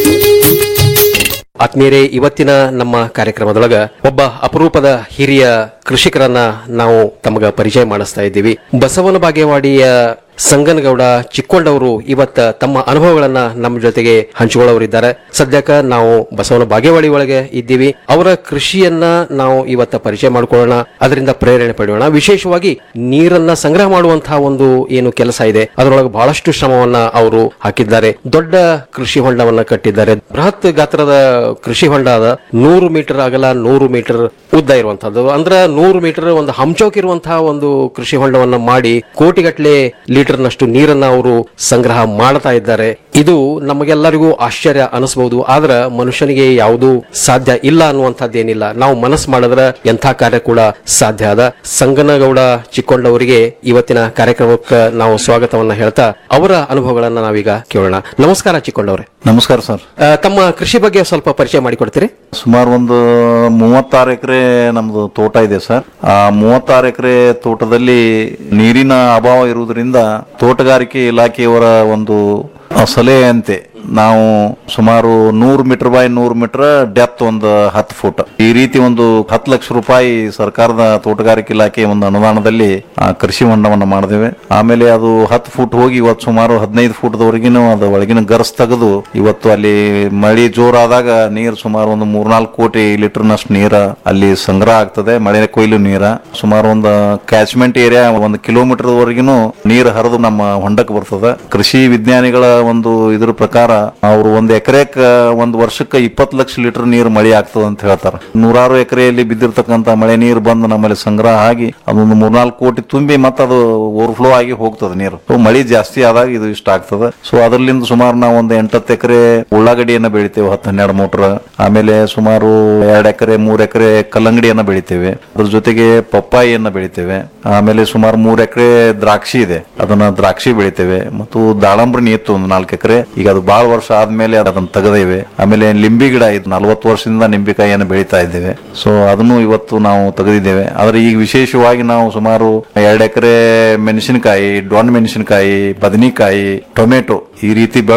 ಆತ್ಮೀಯರೇ ಇವತ್ತಿನ ನಮ್ಮ ಕಾರ್ಯಕ್ರಮದೊಳಗ ಒಬ್ಬ ಅಪರೂಪದ ಹಿರಿಯ ಕೃಷಿಕರನ್ನ ನಾವು ತಮಗ ಪರಿಚಯ ಮಾಡಿಸ್ತಾ ಇದ್ದೀವಿ ಬಸವನ ಬಾಗೇವಾಡಿಯ ಸಂಗನಗೌಡ ಚಿಕ್ಕೊಂಡವರು ಇವತ್ತ ತಮ್ಮ ಅನುಭವಗಳನ್ನ ನಮ್ಮ ಜೊತೆಗೆ ಹಂಚಿಕೊಳ್ಳೋರಿದ್ದಾರೆ ಸದ್ಯಕ್ಕ ನಾವು ಬಸವನ ಬಾಗೇವಾಡಿ ಒಳಗೆ ಇದ್ದೀವಿ ಅವರ ಕೃಷಿಯನ್ನ ನಾವು ಇವತ್ತ ಪರಿಚಯ ಮಾಡಿಕೊಳ್ಳೋಣ ಅದರಿಂದ ಪ್ರೇರಣೆ ಪಡೆಯೋಣ ವಿಶೇಷವಾಗಿ ನೀರನ್ನ ಸಂಗ್ರಹ ಮಾಡುವಂತಹ ಒಂದು ಏನು ಕೆಲಸ ಇದೆ ಅದರೊಳಗೆ ಬಹಳಷ್ಟು ಶ್ರಮವನ್ನ ಅವರು ಹಾಕಿದ್ದಾರೆ ದೊಡ್ಡ ಕೃಷಿ ಹೊಂಡವನ್ನ ಕಟ್ಟಿದ್ದಾರೆ ಬೃಹತ್ ಗಾತ್ರದ ಕೃಷಿ ಹೊಂಡ ಅದ ನೂರು ಮೀಟರ್ ಅಗಲ ನೂರು ಮೀಟರ್ ಉದ್ದ ಇರುವಂತದ್ದು ಅಂದ್ರ ನೂರು ಮೀಟರ್ ಒಂದು ಹಂಚೋಕ್ ಇರುವಂತಹ ಒಂದು ಕೃಷಿ ಹೊಂಡವನ್ನ ಮಾಡಿ ಕೋಟಿಗಟ್ಟಲೆ ಲೀಟರ್ನಷ್ಟು ನೀರನ್ನ ಅವರು ಸಂಗ್ರಹ ಮಾಡ್ತಾ ಇದ್ದಾರೆ ಇದು ನಮಗೆಲ್ಲರಿಗೂ ಆಶ್ಚರ್ಯ ಅನಿಸಬಹುದು ಆದ್ರ ಮನುಷ್ಯನಿಗೆ ಯಾವುದು ಸಾಧ್ಯ ಇಲ್ಲ ಅನ್ನುವಂಥದ್ದೇನಿಲ್ಲ ನಾವು ಮನಸ್ಸು ಮಾಡಿದ್ರೆ ಎಂಥ ಕಾರ್ಯ ಕೂಡ ಸಾಧ್ಯ ಅದ ಸಂಗನಗೌಡ ಚಿಕ್ಕೊಂಡವರಿಗೆ ಇವತ್ತಿನ ಕಾರ್ಯಕ್ರಮಕ್ಕೆ ನಾವು ಸ್ವಾಗತವನ್ನ ಹೇಳ್ತಾ ಅವರ ಅನುಭವಗಳನ್ನ ನಾವೀಗ ಕೇಳೋಣ ನಮಸ್ಕಾರ ಚಿಕ್ಕೊಂಡವ್ರೆ ನಮಸ್ಕಾರ ಸರ್ ಆ, ತಮ್ಮ ಕೃಷಿ ಬಗ್ಗೆ ಸ್ವಲ್ಪ ಪರಿಚಯ ಮಾಡಿಕೊಡ್ತೀರಿ ಸುಮಾರು ಒಂದು ಮೂವತ್ತಾರು ಎಕರೆ ನಮ್ದು ತೋಟ ಇದೆ ಸರ್ ಆ ಮೂವತ್ತಾರು ಎಕರೆ ತೋಟದಲ್ಲಿ ನೀರಿನ ಅಭಾವ ಇರುವುದರಿಂದ ತೋಟಗಾರಿಕೆ ಇಲಾಖೆಯವರ ಒಂದು ಆ, ಸಲಹೆಯಂತೆ ನಾವು ಸುಮಾರು ನೂರು ಮೀಟರ್ ಬೈ ನೂರು ಮೀಟರ್ ಡೆಪ್ತ್ ಒಂದು ಹತ್ತು ಫುಟ್ ಈ ರೀತಿ ಒಂದು ಹತ್ತು ಲಕ್ಷ ರೂಪಾಯಿ ಸರ್ಕಾರದ ತೋಟಗಾರಿಕೆ ಇಲಾಖೆ ಒಂದು ಅನುದಾನದಲ್ಲಿ ಆ, ಕೃಷಿ ಹೊಂಡವನ್ನು ಮಾಡಿದ್ದೇವೆ ಆಮೇಲೆ ಅದು ಹತ್ತು ಫುಟ್ ಹೋಗಿ ಇವತ್ತು ಸುಮಾರು ಹದಿನೈದು ಫುಟ್ದವರೆಗಿನೂ ಅದು ಒಳಗಿನ ಗರ್ಸ್ ತೆಗೆದು ಇವತ್ತು ಅಲ್ಲಿ ಮಳೆ ಜೋರಾದಾಗ ನೀರು ಸುಮಾರು ಒಂದು ಮೂರ್ನಾಲ್ಕು ಕೋಟಿ ಲೀಟರ್ನಷ್ಟು ನೀರ ಅಲ್ಲಿ ಸಂಗ್ರಹ ಆಗ್ತದೆ ಮಳೆ ಕೊಯ್ಲು ನೀರ ಸುಮಾರು ಒಂದು ಕ್ಯಾಚ್ಮೆಂಟ್ ಏರಿಯಾ ಒಂದು ಕಿಲೋಮೀಟರ್ ವರೆಗಿನೂ ನೀರು ಹರಿದು ನಮ್ಮ ಹೊಂಡಕ್ಕೆ ಬರ್ತದೆ ಕೃಷಿ ವಿಜ್ಞಾನಿಗಳ ಒಂದು ಇದ್ರ ಪ್ರಕಾರ ಅವರು ಒಂದು ಎಕರೆಕ್ ಒಂದು ವರ್ಷಕ್ಕೆ ಇಪ್ಪತ್ತು ಲಕ್ಷ ಲೀಟರ್ ನೀರು ಮಳೆ ಆಗ್ತದೆ ಅಂತ ಹೇಳ್ತಾರೆ ನೂರಾರು ಎಕರೆಯಲ್ಲಿ ಬಿದ್ದಿರ್ತಕ್ಕಂತ ಮಳೆ ನೀರು ಬಂದು ನಮ್ಮಲ್ಲಿ ಸಂಗ್ರಹ ಆಗಿ ಅದೊಂದು ಮೂರ್ನಾಲ್ಕು ಕೋಟಿ ತುಂಬಿ ಮತ್ತೆ ಅದು ಓವರ್ಫ್ಲೋ ಆಗಿ ಹೋಗ್ತದೆ ನೀರು ಸೊ ಮಳೆ ಜಾಸ್ತಿ ಆದಾಗ ಇದು ಇಷ್ಟ ಆಗ್ತದೆ ಸೊ ಅದರಲ್ಲಿಂದ ಸುಮಾರು ನಾವು ಒಂದು ಎಂಟತ್ತು ಎಕರೆ ಉಳ್ಳಾಗಡ್ಡಿಯನ್ನ ಬೆಳಿತೇವೆ ಹತ್ತು ಹನ್ನೆರಡು ಮೋಟರ್ ಆಮೇಲೆ ಸುಮಾರು ಎರಡು ಎಕರೆ ಮೂರ್ ಎಕರೆ ಕಲ್ಲಂಗಡಿಯನ್ನ ಬೆಳಿತೇವೆ ಅದ್ರ ಜೊತೆಗೆ ಪಪ್ಪಾಯಿಯನ್ನ ಬೆಳಿತೇವೆ ಆಮೇಲೆ ಸುಮಾರು ಮೂರ್ ಎಕರೆ ದ್ರಾಕ್ಷಿ ಇದೆ ಅದನ್ನ ದ್ರಾಕ್ಷಿ ಬೆಳಿತೇವೆ ಮತ್ತು ದಾಳಂಬ್ರಿ ನೀತ್ತು ಒಂದು ನಾಲ್ಕು ಎಕರೆ ಈಗ ಅದು ಬಹಳ ವರ್ಷ ಆದ್ಮೇಲೆ ಅದನ್ನ ತೆಗೆದೇವೆ ಆಮೇಲೆ ಲಿಂಬಿ ಗಿಡ ಇದು ನಲ್ವತ್ತು ವರ್ಷದಿಂದ ನಿಂಬಿಕಾಯಿಯನ್ನು ಬೆಳಿತಾ ಇದ್ದೇವೆ ಸೊ ಅದನ್ನು ಇವತ್ತು ನಾವು ತೆಗೆದಿದ್ದೇವೆ ಆದ್ರೆ ಈಗ ವಿಶೇಷವಾಗಿ ನಾವು ಸುಮಾರು ಎರಡು ಎಕರೆ ಮೆಣಸಿನಕಾಯಿ ಡೊಣ್ ಮೆಣಸಿನಕಾಯಿ ಬದನೆಕಾಯಿ ಟೊಮೆಟೊ ಈ ರೀತಿ ಬೆಳೆದು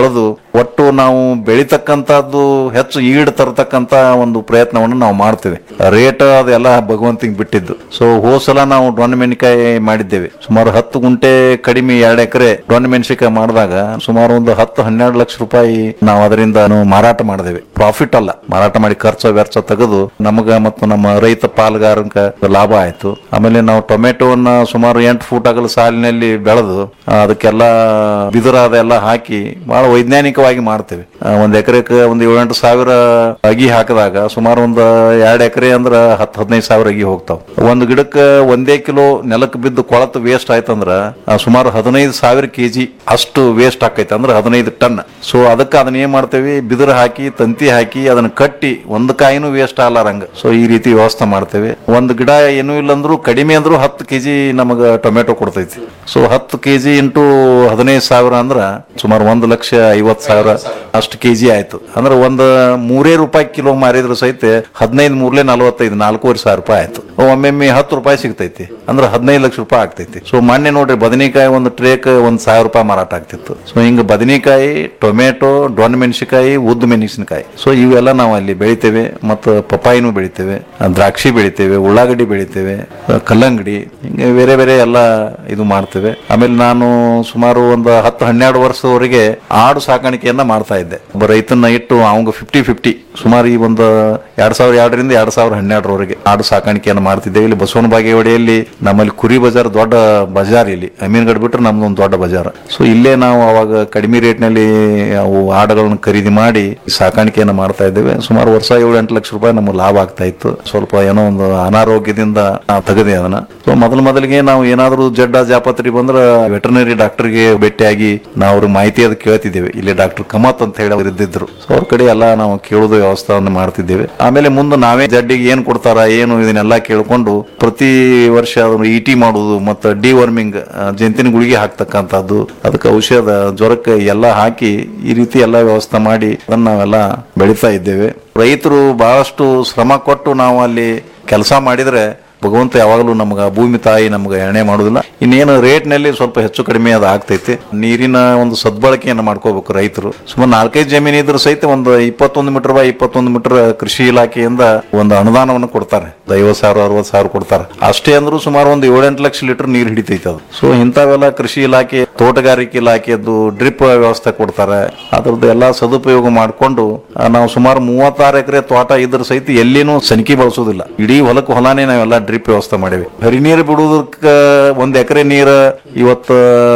ಒಟ್ಟು ನಾವು ಬೆಳಿತಕ್ಕಂತದ್ದು ಹೆಚ್ಚು ಈಡ್ ತರತಕ್ಕಂತ ಒಂದು ಪ್ರಯತ್ನವನ್ನು ನಾವು ಮಾಡ್ತೇವೆ ರೇಟ್ ಅದೆಲ್ಲ ಭಗವಂತಿಗೆ ಬಿಟ್ಟಿದ್ದು ಸೊ ಹೋಸಲ ನಾವು ಡೊಣ್ಣ ಮೆಣಸಿನಕಾಯಿ ಮಾಡಿದ್ದೇವೆ ಸುಮಾರು ಹತ್ತು ಗುಂಟೆ ಕಡಿಮೆ ಎರಡು ಎಕರೆ ಡೊಣ್ಣ ಮೆಣಸಿನಕಾಯಿ ಮಾಡಿದಾಗ ಸುಮಾರು ಒಂದು ಹತ್ತು ಹನ್ನೆರಡು ಲಕ್ಷ ರೂಪಾಯಿ ನಾವು ಅದರಿಂದ ನಾವು ಮಾರಾಟ ಮಾಡಿದೇವೆ ಪ್ರಾಫಿಟ್ ಅಲ್ಲ ಮಾರಾಟ ಮಾಡಿ ಖರ್ಚು ವೆಚ್ಚ ತೆಗೆದು ನಮಗ ಮತ್ತು ನಮ್ಮ ರೈತ ಪಾಲ್ಗಾರಕ ಲಾಭ ಆಯ್ತು ಆಮೇಲೆ ನಾವು ಟೊಮೆಟೊವನ್ನ ಸುಮಾರು ಎಂಟು ಫೂಟ್ ಆಗಲು ಸಾಲಿನಲ್ಲಿ ಬೆಳೆದು ಆ, ಅದಕ್ಕೆಲ್ಲ ಬಿದಿರ ಅದೆಲ್ಲ ಹಾಕಿ ಬಹಳ ವೈಜ್ಞಾನಿಕವಾಗಿ ಮಾಡ್ತೇವೆ ಆ, ಒಂದ್ ಎಕರೆಗೆ ಒಂದು ಏಳೆಂಟು ಸಾವಿರ ಅಗಿ ಹಾಕಿದಾಗ ಸುಮಾರು ಒಂದು ಎರಡು ಎಕರೆ ಅಂದ್ರ ಹತ್ತು ಹದಿನೈದು ಸಾವಿರ ಅಗಿ ಹೋಗ್ತಾವ ಒಂದು ಗಿಡಕ್ಕೆ ಒಂದೇ ಕಿಲೋ ನೆಲಕ್ಕೆ ಬಿದ್ದು ಕೊಳತು ವೇಸ್ಟ್ ಆಯ್ತಂದ್ರ ಆ, ಸುಮಾರು ಹದಿನೈದು ಸಾವಿರ ಕೆಜಿ ಅಷ್ಟು ವೇಸ್ಟ್ ಆಕೈತೆ ಅಂದ್ರೆ ಹದಿನೈದು ಟನ್ ಸೊ ಅದಕ್ಕೆ ಅದನ್ನ ಏನ್ ಮಾಡ್ತೇವೆ ಬಿದಿರು ಹಾಕಿ ತಂತಿ ಹಾಕಿ ಅದನ್ನ ಕಟ್ಟಿ ಒಂದು ಕಾಯಿನೂ ವೇಸ್ಟ್ ಆಗಲಾರಂಗ ಸೊ ಈ ರೀತಿ ವ್ಯವಸ್ಥೆ ಮಾಡ್ತೇವೆ ಒಂದು ಗಿಡ ಏನೂ ಇಲ್ಲ ಅಂದ್ರೂ ಕಡಿಮೆ ಅಂದ್ರೂ ಹತ್ತು ಕೆಜಿ ನಮಗ ಟೊಮೆಟೊ ಕೊಡ್ತೈತಿ ಸೊ ಹತ್ತು ಕೆಜಿ ಇಂಟು ಹದಿನೈದು ಸಾವಿರ ಅಂದ್ರ ಸುಮಾರು ಒಂದು ಲಕ್ಷ ಐವತ್ತು ಸಾವಿರ ಅಷ್ಟು ಕೆಜಿ ಆಯ್ತು ಅಂದ್ರೆ ಒಂದು ಮೂರೇ ರೂಪಾಯಿ ಕಿಲೋ ಮಾರಿದ್ರು ಸಹಿತ ಹದಿನೈದು ಮೂರ್ಲೆ ನಲವತ್ತೈದು ನಾಲ್ಕೂವರೆ ಸಾವಿರ ರೂಪಾಯಿ ಆಯ್ತು ಒಮ್ಮೊಮ್ಮೆ ಹತ್ತು ರೂಪಾಯಿ ಸಿಗ್ತೈತಿ ಅಂದ್ರೆ ಹದಿನೈದು ಲಕ್ಷ ರೂಪಾಯಿ ಆಗ್ತೈತಿ ಸೊ ಮೊನ್ನೆ ನೋಡ್ರಿ ಬದನೆಕಾಯಿ ಒಂದು ಟ್ರೇಕ್ ಒಂದ್ ಸಾವಿರ ರೂಪಾಯಿ ಮಾರಾಟ ಆಗ್ತಿತ್ತು ಸೊ ಹಿಂಗ ಬದನೆಕಾಯಿ ಟೊಮೆಟೊ ಡೊಣ್ಣ ಮೆಣಸಿನಕಾಯಿ ಉದ್ದು ಮೆಣಸಿನಕಾಯಿ ಸೊ ಇವೆಲ್ಲ ನಾವು ಅಲ್ಲಿ ಬೆಳಿತೇವೆ ಮತ್ತು ಪಪಾಯಿನೂ ಬೆಳಿತೇವೆ ಆ, ದ್ರಾಕ್ಷಿ ಬೆಳಿತೇವೆ ಉಳ್ಳಾಗಡ್ಡಿ ಬೆಳಿತೇವೆ ಆ, ಕಲ್ಲಂಗಡಿ ಹಿಂಗೆ ಬೇರೆ ಬೇರೆ ಎಲ್ಲ ಇದು ಮಾಡ್ತೇವೆ ಆಮೇಲೆ ನಾನು ಸುಮಾರು ಒಂದು ಹತ್ತು ಹನ್ನೆರಡು ವರ್ಷದವರೆಗೆ ಆಡು ಸಾಕಾಣಿಕೆಯನ್ನ ಮಾಡ್ತಾ ಇದ್ದೆ ಒಬ್ಬ ರೈತನ ಇಟ್ಟು ಅವಂಗ ಫಿಫ್ಟಿ ಫಿಫ್ಟಿ ಸುಮಾರು ಈ ಒಂದು ಎರಡ್ ಸಾವಿರದ ಎರಡರಿಂದ ಎರಡ್ ಸಾವಿರದ ಹನ್ನೆರಡರವರೆಗೆ ಆಡು ಸಾಕಾಣಿಕೆಯನ್ನು ಮಾಡ್ತಿದ್ದೇವೆ ಇಲ್ಲಿ ಬಸವನ ಬಾಗೇವಾಡಿಯಲ್ಲಿ ನಮ್ಮಲ್ಲಿ ಕುರಿ ಬಜಾರ್ ದೊಡ್ಡ ಬಜಾರ್ ಇಲ್ಲಿ ಅಮೀನ್ಗಡ್ ಬಿಟ್ರೆ ನಮ್ದು ಒಂದು ದೊಡ್ಡ ಬಜಾರ್ ಸೊ ಇಲ್ಲೇ ನಾವು ಅವಾಗ ಕಡಿಮೆ ರೇಟ್ನಲ್ಲಿ ಅವು ಆಡುಗಳನ್ನು ಖರೀದಿ ಮಾಡಿ ಸಾಕಾಣಿಕೆಯನ್ನು ಮಾಡ್ತಾ ಇದ್ದೇವೆ ಸುಮಾರು ವರ್ಷ ಏಳು ಎಂಟು ಲಕ್ಷ ರೂಪಾಯಿ ನಮಗೆ ಲಾಭ ಆಗ್ತಾ ಇತ್ತು ಸ್ವಲ್ಪ ಏನೋ ಒಂದು ಅನಾರೋಗ್ಯದಿಂದ ನಾವು ತೆಗೆದೆ ಅದನ್ನ ಸೊ ಮೊದಲು ಮೊದಲಿಗೆ ನಾವು ಏನಾದರೂ ಜಡ್ಡ ಜಾಪತ್ರಿ ಬಂದ್ರೆ ವೆಟರ್ನರಿ ಡಾಕ್ಟರ್ಗೆ ಭೇಟಿಯಾಗಿ ನಾವು ಅವ್ರ ಮಾಹಿತಿ ಅದು ಕೇಳ್ತಿದ್ದೇವೆ ಇಲ್ಲಿ ಡಾಕ್ಟರ್ ಕಮತ್ ಅಂತ ಹೇಳಿ ಅವ್ರು ಇದ್ದಿದ್ರು ಸೊ ಅವ್ರ ಕಡೆ ಎಲ್ಲ ನಾವು ಕೇಳೋದು ವ್ಯವಸ್ಥೆಯನ್ನು ಮಾಡ್ತಿದ್ದೇವೆ ಆಮೇಲೆ ಮುಂದೆ ನಾವೇ ಜಡ್ಡಿಗೆ ಏನ್ ಕೊಡ್ತಾರ ಏನು ಇದನ್ನೆಲ್ಲ ಕೇಳ್ಕೊಂಡು ಪ್ರತಿ ವರ್ಷ ಅದನ್ನು ಇಟಿ ಮಾಡುದು ಮತ್ತು ಡಿ ವರ್ಮಿಂಗ್ ಜಂತಿನ ಗುಳಿಗೆ ಹಾಕ್ತಕ್ಕಂಥದ್ದು ಅದಕ್ಕೆ ಔಷಧ ಜ್ವರಕ್ಕೆ ಎಲ್ಲ ಹಾಕಿ ಈ ರೀತಿ ಎಲ್ಲ ವ್ಯವಸ್ಥೆ ಮಾಡಿ ಅದನ್ನ ನಾವೆಲ್ಲ ಬೆಳೀತಾ ಇದ್ದೇವೆ ರೈತರು ಬಹಳಷ್ಟು ಶ್ರಮ ಕೊಟ್ಟು ನಾವು ಅಲ್ಲಿ ಕೆಲಸ ಮಾಡಿದ್ರೆ ಭಗವಂತ ಯಾವಾಗಲೂ ನಮ್ಗೆ ಭೂಮಿ ತಾಯಿ ನಮ್ಗೆ ಎಣ್ಣೆ ಮಾಡೋದಿಲ್ಲ ಇನ್ನೇನು ರೇಟ್ ನಲ್ಲಿ ಸ್ವಲ್ಪ ಹೆಚ್ಚು ಕಡಿಮೆ ಅದು ಆಗ್ತೈತಿ ನೀರಿನ ಒಂದು ಸದ್ಬಳಕೆಯನ್ನು ಮಾಡ್ಕೋಬೇಕು ರೈತರು ಸುಮಾರು ನಾಲ್ಕೈದು ಜಮೀನು ಇದ್ರು ಸಹಿತ ಒಂದು ಇಪ್ಪತ್ತೊಂದು ಮೀಟರ್ ಬೈ ಇಪ್ಪತ್ತೊಂದು ಮೀಟರ್ ಕೃಷಿ ಇಲಾಖೆಯಿಂದ ಒಂದು ಅನುದಾನವನ್ನು ಕೊಡ್ತಾರೆ ಒಂದು ಐವತ್ತು ಸಾವಿರ ಅರವತ್ತು ಸಾವಿರ ಕೊಡ್ತಾರೆ ಅಷ್ಟೇ ಅಂದ್ರೂ ಸುಮಾರು ಒಂದು ಏಳೆಂಟು ಲಕ್ಷ ಲೀಟರ್ ನೀರು ಹಿಡಿತೈತೆ ಅದು ಸೊ ಇಂಥವೆಲ್ಲ ಕೃಷಿ ಇಲಾಖೆ ತೋಟಗಾರಿಕೆ ಇಲಾಖೆಯದ್ದು ಡ್ರಿಪ್ ವ್ಯವಸ್ಥೆ ಕೊಡ್ತಾರೆ ಅದ್ರದ್ದು ಎಲ್ಲ ಸದುಪಯೋಗ ಮಾಡಿಕೊಂಡು ನಾವು ಸುಮಾರು ಮೂವತ್ತಾರು ಎಕರೆ ತೋಟ ಇದ್ರ ಸಹಿತ ಎಲ್ಲಿನೂ ಸನಿಕೆ ಬಳಸೋದಿಲ್ಲ ಇಡೀ ಹೊಲಕ್ಕೆ ಹೊಲಾನೇ ನಾವೆಲ್ಲ ಡ್ರಿಪ್ ವ್ಯವಸ್ಥೆ ಮಾಡಿವಿ ಹರಿ ನೀರು ಬಿಡುವುದಕ್ಕ ಒಂದ್ ಎಕರೆ ನೀರು ಇವತ್ತು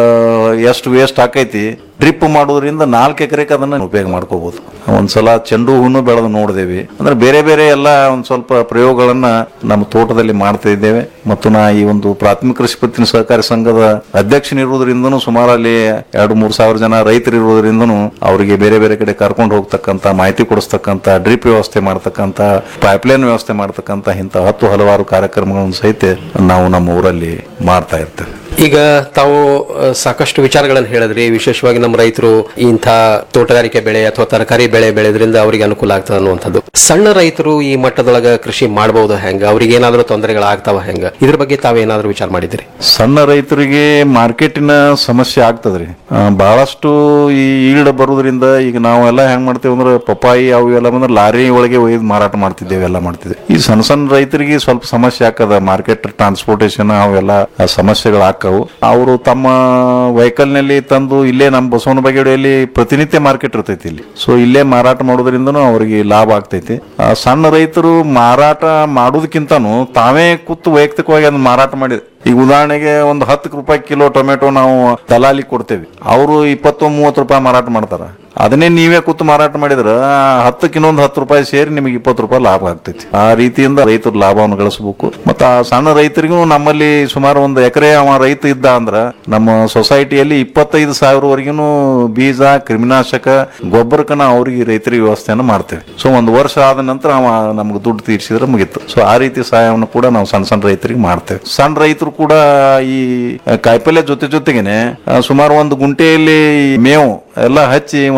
ಎಷ್ಟು ವೇಸ್ಟ್ ಆಕೈತಿ ಡ್ರಿಪ್ ಮಾಡೋದ್ರಿಂದ ನಾಲ್ಕು ಎಕರೆಗೆ ಅದನ್ನ ಉಪಯೋಗ ಮಾಡ್ಕೋಬಹುದು ಒಂದ್ಸಲ ಚೆಂಡು ಹೂನು ಬೆಳೆದು ನೋಡಿದೇವಿ ಅಂದ್ರೆ ಬೇರೆ ಬೇರೆ ಎಲ್ಲ ಒಂದ್ ಸ್ವಲ್ಪ ಪ್ರಯೋಗಗಳನ್ನ ನಮ್ಮ ತೋಟದಲ್ಲಿ ಮಾಡ್ತಾ ಇದ್ದೇವೆ ಮತ್ತು ನಾ ಈ ಒಂದು ಪ್ರಾಥಮಿಕ ಕೃಷಿ ಪತ್ತಿನ ಸಹಕಾರಿ ಸಂಘದ ಅಧ್ಯಕ್ಷನಿರುವುದರಿಂದನೂ ಸುಮಾರು ಅಲ್ಲಿ ಎರಡು ಮೂರು ಸಾವಿರ ಜನ ರೈತರು ಇರುವುದರಿಂದನೂ ಅವರಿಗೆ ಬೇರೆ ಬೇರೆ ಕಡೆ ಕರ್ಕೊಂಡು ಹೋಗ್ತಕ್ಕಂತ ಮಾಹಿತಿ ಕೊಡಿಸ್ತಕ್ಕಂತ ಡ್ರಿಪ್ ವ್ಯವಸ್ಥೆ ಮಾಡ್ತಕ್ಕಂತ ಪೈಪ್ಲೈನ್ ವ್ಯವಸ್ಥೆ ಮಾಡ್ತಕ್ಕಂತ ಇಂಥ ಹತ್ತು ಹಲವಾರು ಕಾರ್ಯಕ್ರಮಗಳನ್ನು ಸಹಿತ ನಾವು ನಮ್ಮ ಊರಲ್ಲಿ ಮಾಡ್ತಾ ಇರ್ತೇವೆ ಈಗ ತಾವು ಅ, ಸಾಕಷ್ಟು ವಿಚಾರಗಳನ್ನು ಹೇಳಿದ್ರಿ ವಿಶೇಷವಾಗಿ ನಮ್ಮ ರೈತರು ಇಂಥ ತೋಟಗಾರಿಕೆ ಬೆಳೆ ಅಥವಾ ತರಕಾರಿ ಬೆಳೆ ಬೆಳೆದ್ರಿಂದ ಅವರಿಗೆ ಅನುಕೂಲ ಆಗ್ತದೆ ಅನ್ನುವಂಥದ್ದು ಸಣ್ಣ ರೈತರು ಈ ಮಟ್ಟದೊಳಗ ಕೃಷಿ ಮಾಡಬಹುದು ಹೆಂಗ ಅವ್ರಿಗೆ ಏನಾದರೂ ತೊಂದರೆಗಳಾಗ್ತಾವ ಹೆಂಗ ಇದ್ರ ಬಗ್ಗೆ ತಾವೇನಾದ್ರೂ ವಿಚಾರ ಮಾಡಿದಿರಿ ಸಣ್ಣ ರೈತರಿಗೆ ಮಾರ್ಕೆಟಿನ ಸಮಸ್ಯೆ ಆಗ್ತದ್ರಿ ಆ, ಬಹಳಷ್ಟು ಈ ಈಲ್ಡ್ ಬರುವುದರಿಂದ ಈಗ ನಾವೆಲ್ಲ ಹೆಂಗ್ ಮಾಡ್ತೇವೆ ಅಂದ್ರೆ ಪಪ್ಪಾಯಿ ಅವು ಎಲ್ಲ ಬಂದ್ರೆ ಲಾರಿ ಒಳಗೆ ಒಯ್ದು ಮಾರಾಟ ಮಾಡ್ತಿದ್ದೇವೆ ಎಲ್ಲ ಮಾಡ್ತಿದ್ದೇವೆ ಈ ಸಣ್ಣ ಸಣ್ಣ ರೈತರಿಗೆ ಸ್ವಲ್ಪ ಸಮಸ್ಯೆ ಆಗ್ತದ ಮಾರ್ಕೆಟ್ ಟ್ರಾನ್ಸ್ಪೋರ್ಟೇಷನ್ ಅವೆಲ್ಲ ಆ, ಸಮಸ್ಯೆಗಳು ಆಕ್ಕವು ಅವರು ತಮ್ಮ ವೆಹಿಕಲ್ ನಲ್ಲಿ ತಂದು ಇಲ್ಲೇ ನಮ್ಮ ಬಸವನ ಬಾಗೇವಾಡಿಯಲ್ಲಿ ಪ್ರತಿನಿತ್ಯ ಮಾರ್ಕೆಟ್ ಇರ್ತೈತಿ ಇಲ್ಲಿ ಸೊ ಇಲ್ಲೇ ಮಾರಾಟ ಮಾಡೋದ್ರಿಂದನೂ ಅವರಿಗೆ ಲಾಭ ಆಗ್ತೈತಿ ಆ, ಸಣ್ಣ ರೈತರು ಮಾರಾಟ ಮಾಡೋದಕ್ಕಿಂತನೂ ತಾವೇ ಕೂತು ವೈಯಕ್ತಿಕವಾಗಿ ಅದನ್ನ ಮಾರಾಟ ಮಾಡಿ ಈಗ ಉದಾಹರಣೆಗೆ ಒಂದು ಹತ್ತು ರೂಪಾಯಿ ಕಿಲೋ ಟೊಮೆಟೊ ನಾವು ದಲಾಲಿ ಕೊಡ್ತೇವೆ ಅವರು ಇಪ್ಪತ್ತು ಮೂವತ್ತು ರೂಪಾಯಿ ಮಾರಾಟ ಮಾಡ್ತಾರ ಅದನ್ನೇ ನೀವೇ ಕೂತು ಮಾರಾಟ ಮಾಡಿದ್ರ ಆ ಹತ್ತಕ್ಕೆ ಇನ್ನೊಂದು ಹತ್ತು ರೂಪಾಯಿ ಸೇರಿ ನಿಮಗೆ ಇಪ್ಪತ್ತು ರೂಪಾಯಿ ಲಾಭ ಆಗ್ತೈತಿ ಆ ರೀತಿಯಿಂದ ರೈತರು ಲಾಭವನ್ನು ಗಳಿಸಬೇಕು ಮತ್ತು ಆ ಸಣ್ಣ ರೈತರಿಗೂ ನಮ್ಮಲ್ಲಿ ಸುಮಾರು ಒಂದು ಎಕರೆ ಅವ ರೈತ ಇದ್ದ ಅಂದ್ರ ನಮ್ಮ ಸೊಸೈಟಿಯಲ್ಲಿ ಇಪ್ಪತ್ತೈದು ಸಾವಿರವರೆಗೂ ಬೀಜ ಕ್ರಿಮಿನಾಶಕ ಗೊಬ್ಬರಕ್ಕ ನಾವು ಅವ್ರಿಗೆ ರೈತರಿಗೆ ವ್ಯವಸ್ಥೆಯನ್ನು ಮಾಡ್ತೇವೆ ಸೊ ಒಂದು ವರ್ಷ ಆದ ನಂತರ ಅವ ನಮ್ಗೆ ದುಡ್ಡು ತೀರಿಸಿದ್ರೆ ಮುಗೀತು ಸೊ ಆ ರೀತಿ ಸಹಾಯವನ್ನು ಕೂಡ ನಾವು ಸಣ್ಣ ಸಣ್ಣ ರೈತರಿಗೆ ಮಾಡ್ತೇವೆ ಸಣ್ಣ ರೈತರು ಕೂಡ ಈ ಕಾಯಿಪಲ್ಯ ಜೊತೆ ಜೊತೆಗೇನೆ ಆ, ಸುಮಾರು ಒಂದು ಗುಂಟೆಯಲ್ಲಿ ಮೇವು ಎಲ್ಲ ಹಚ್ಚಿ ಒಂದು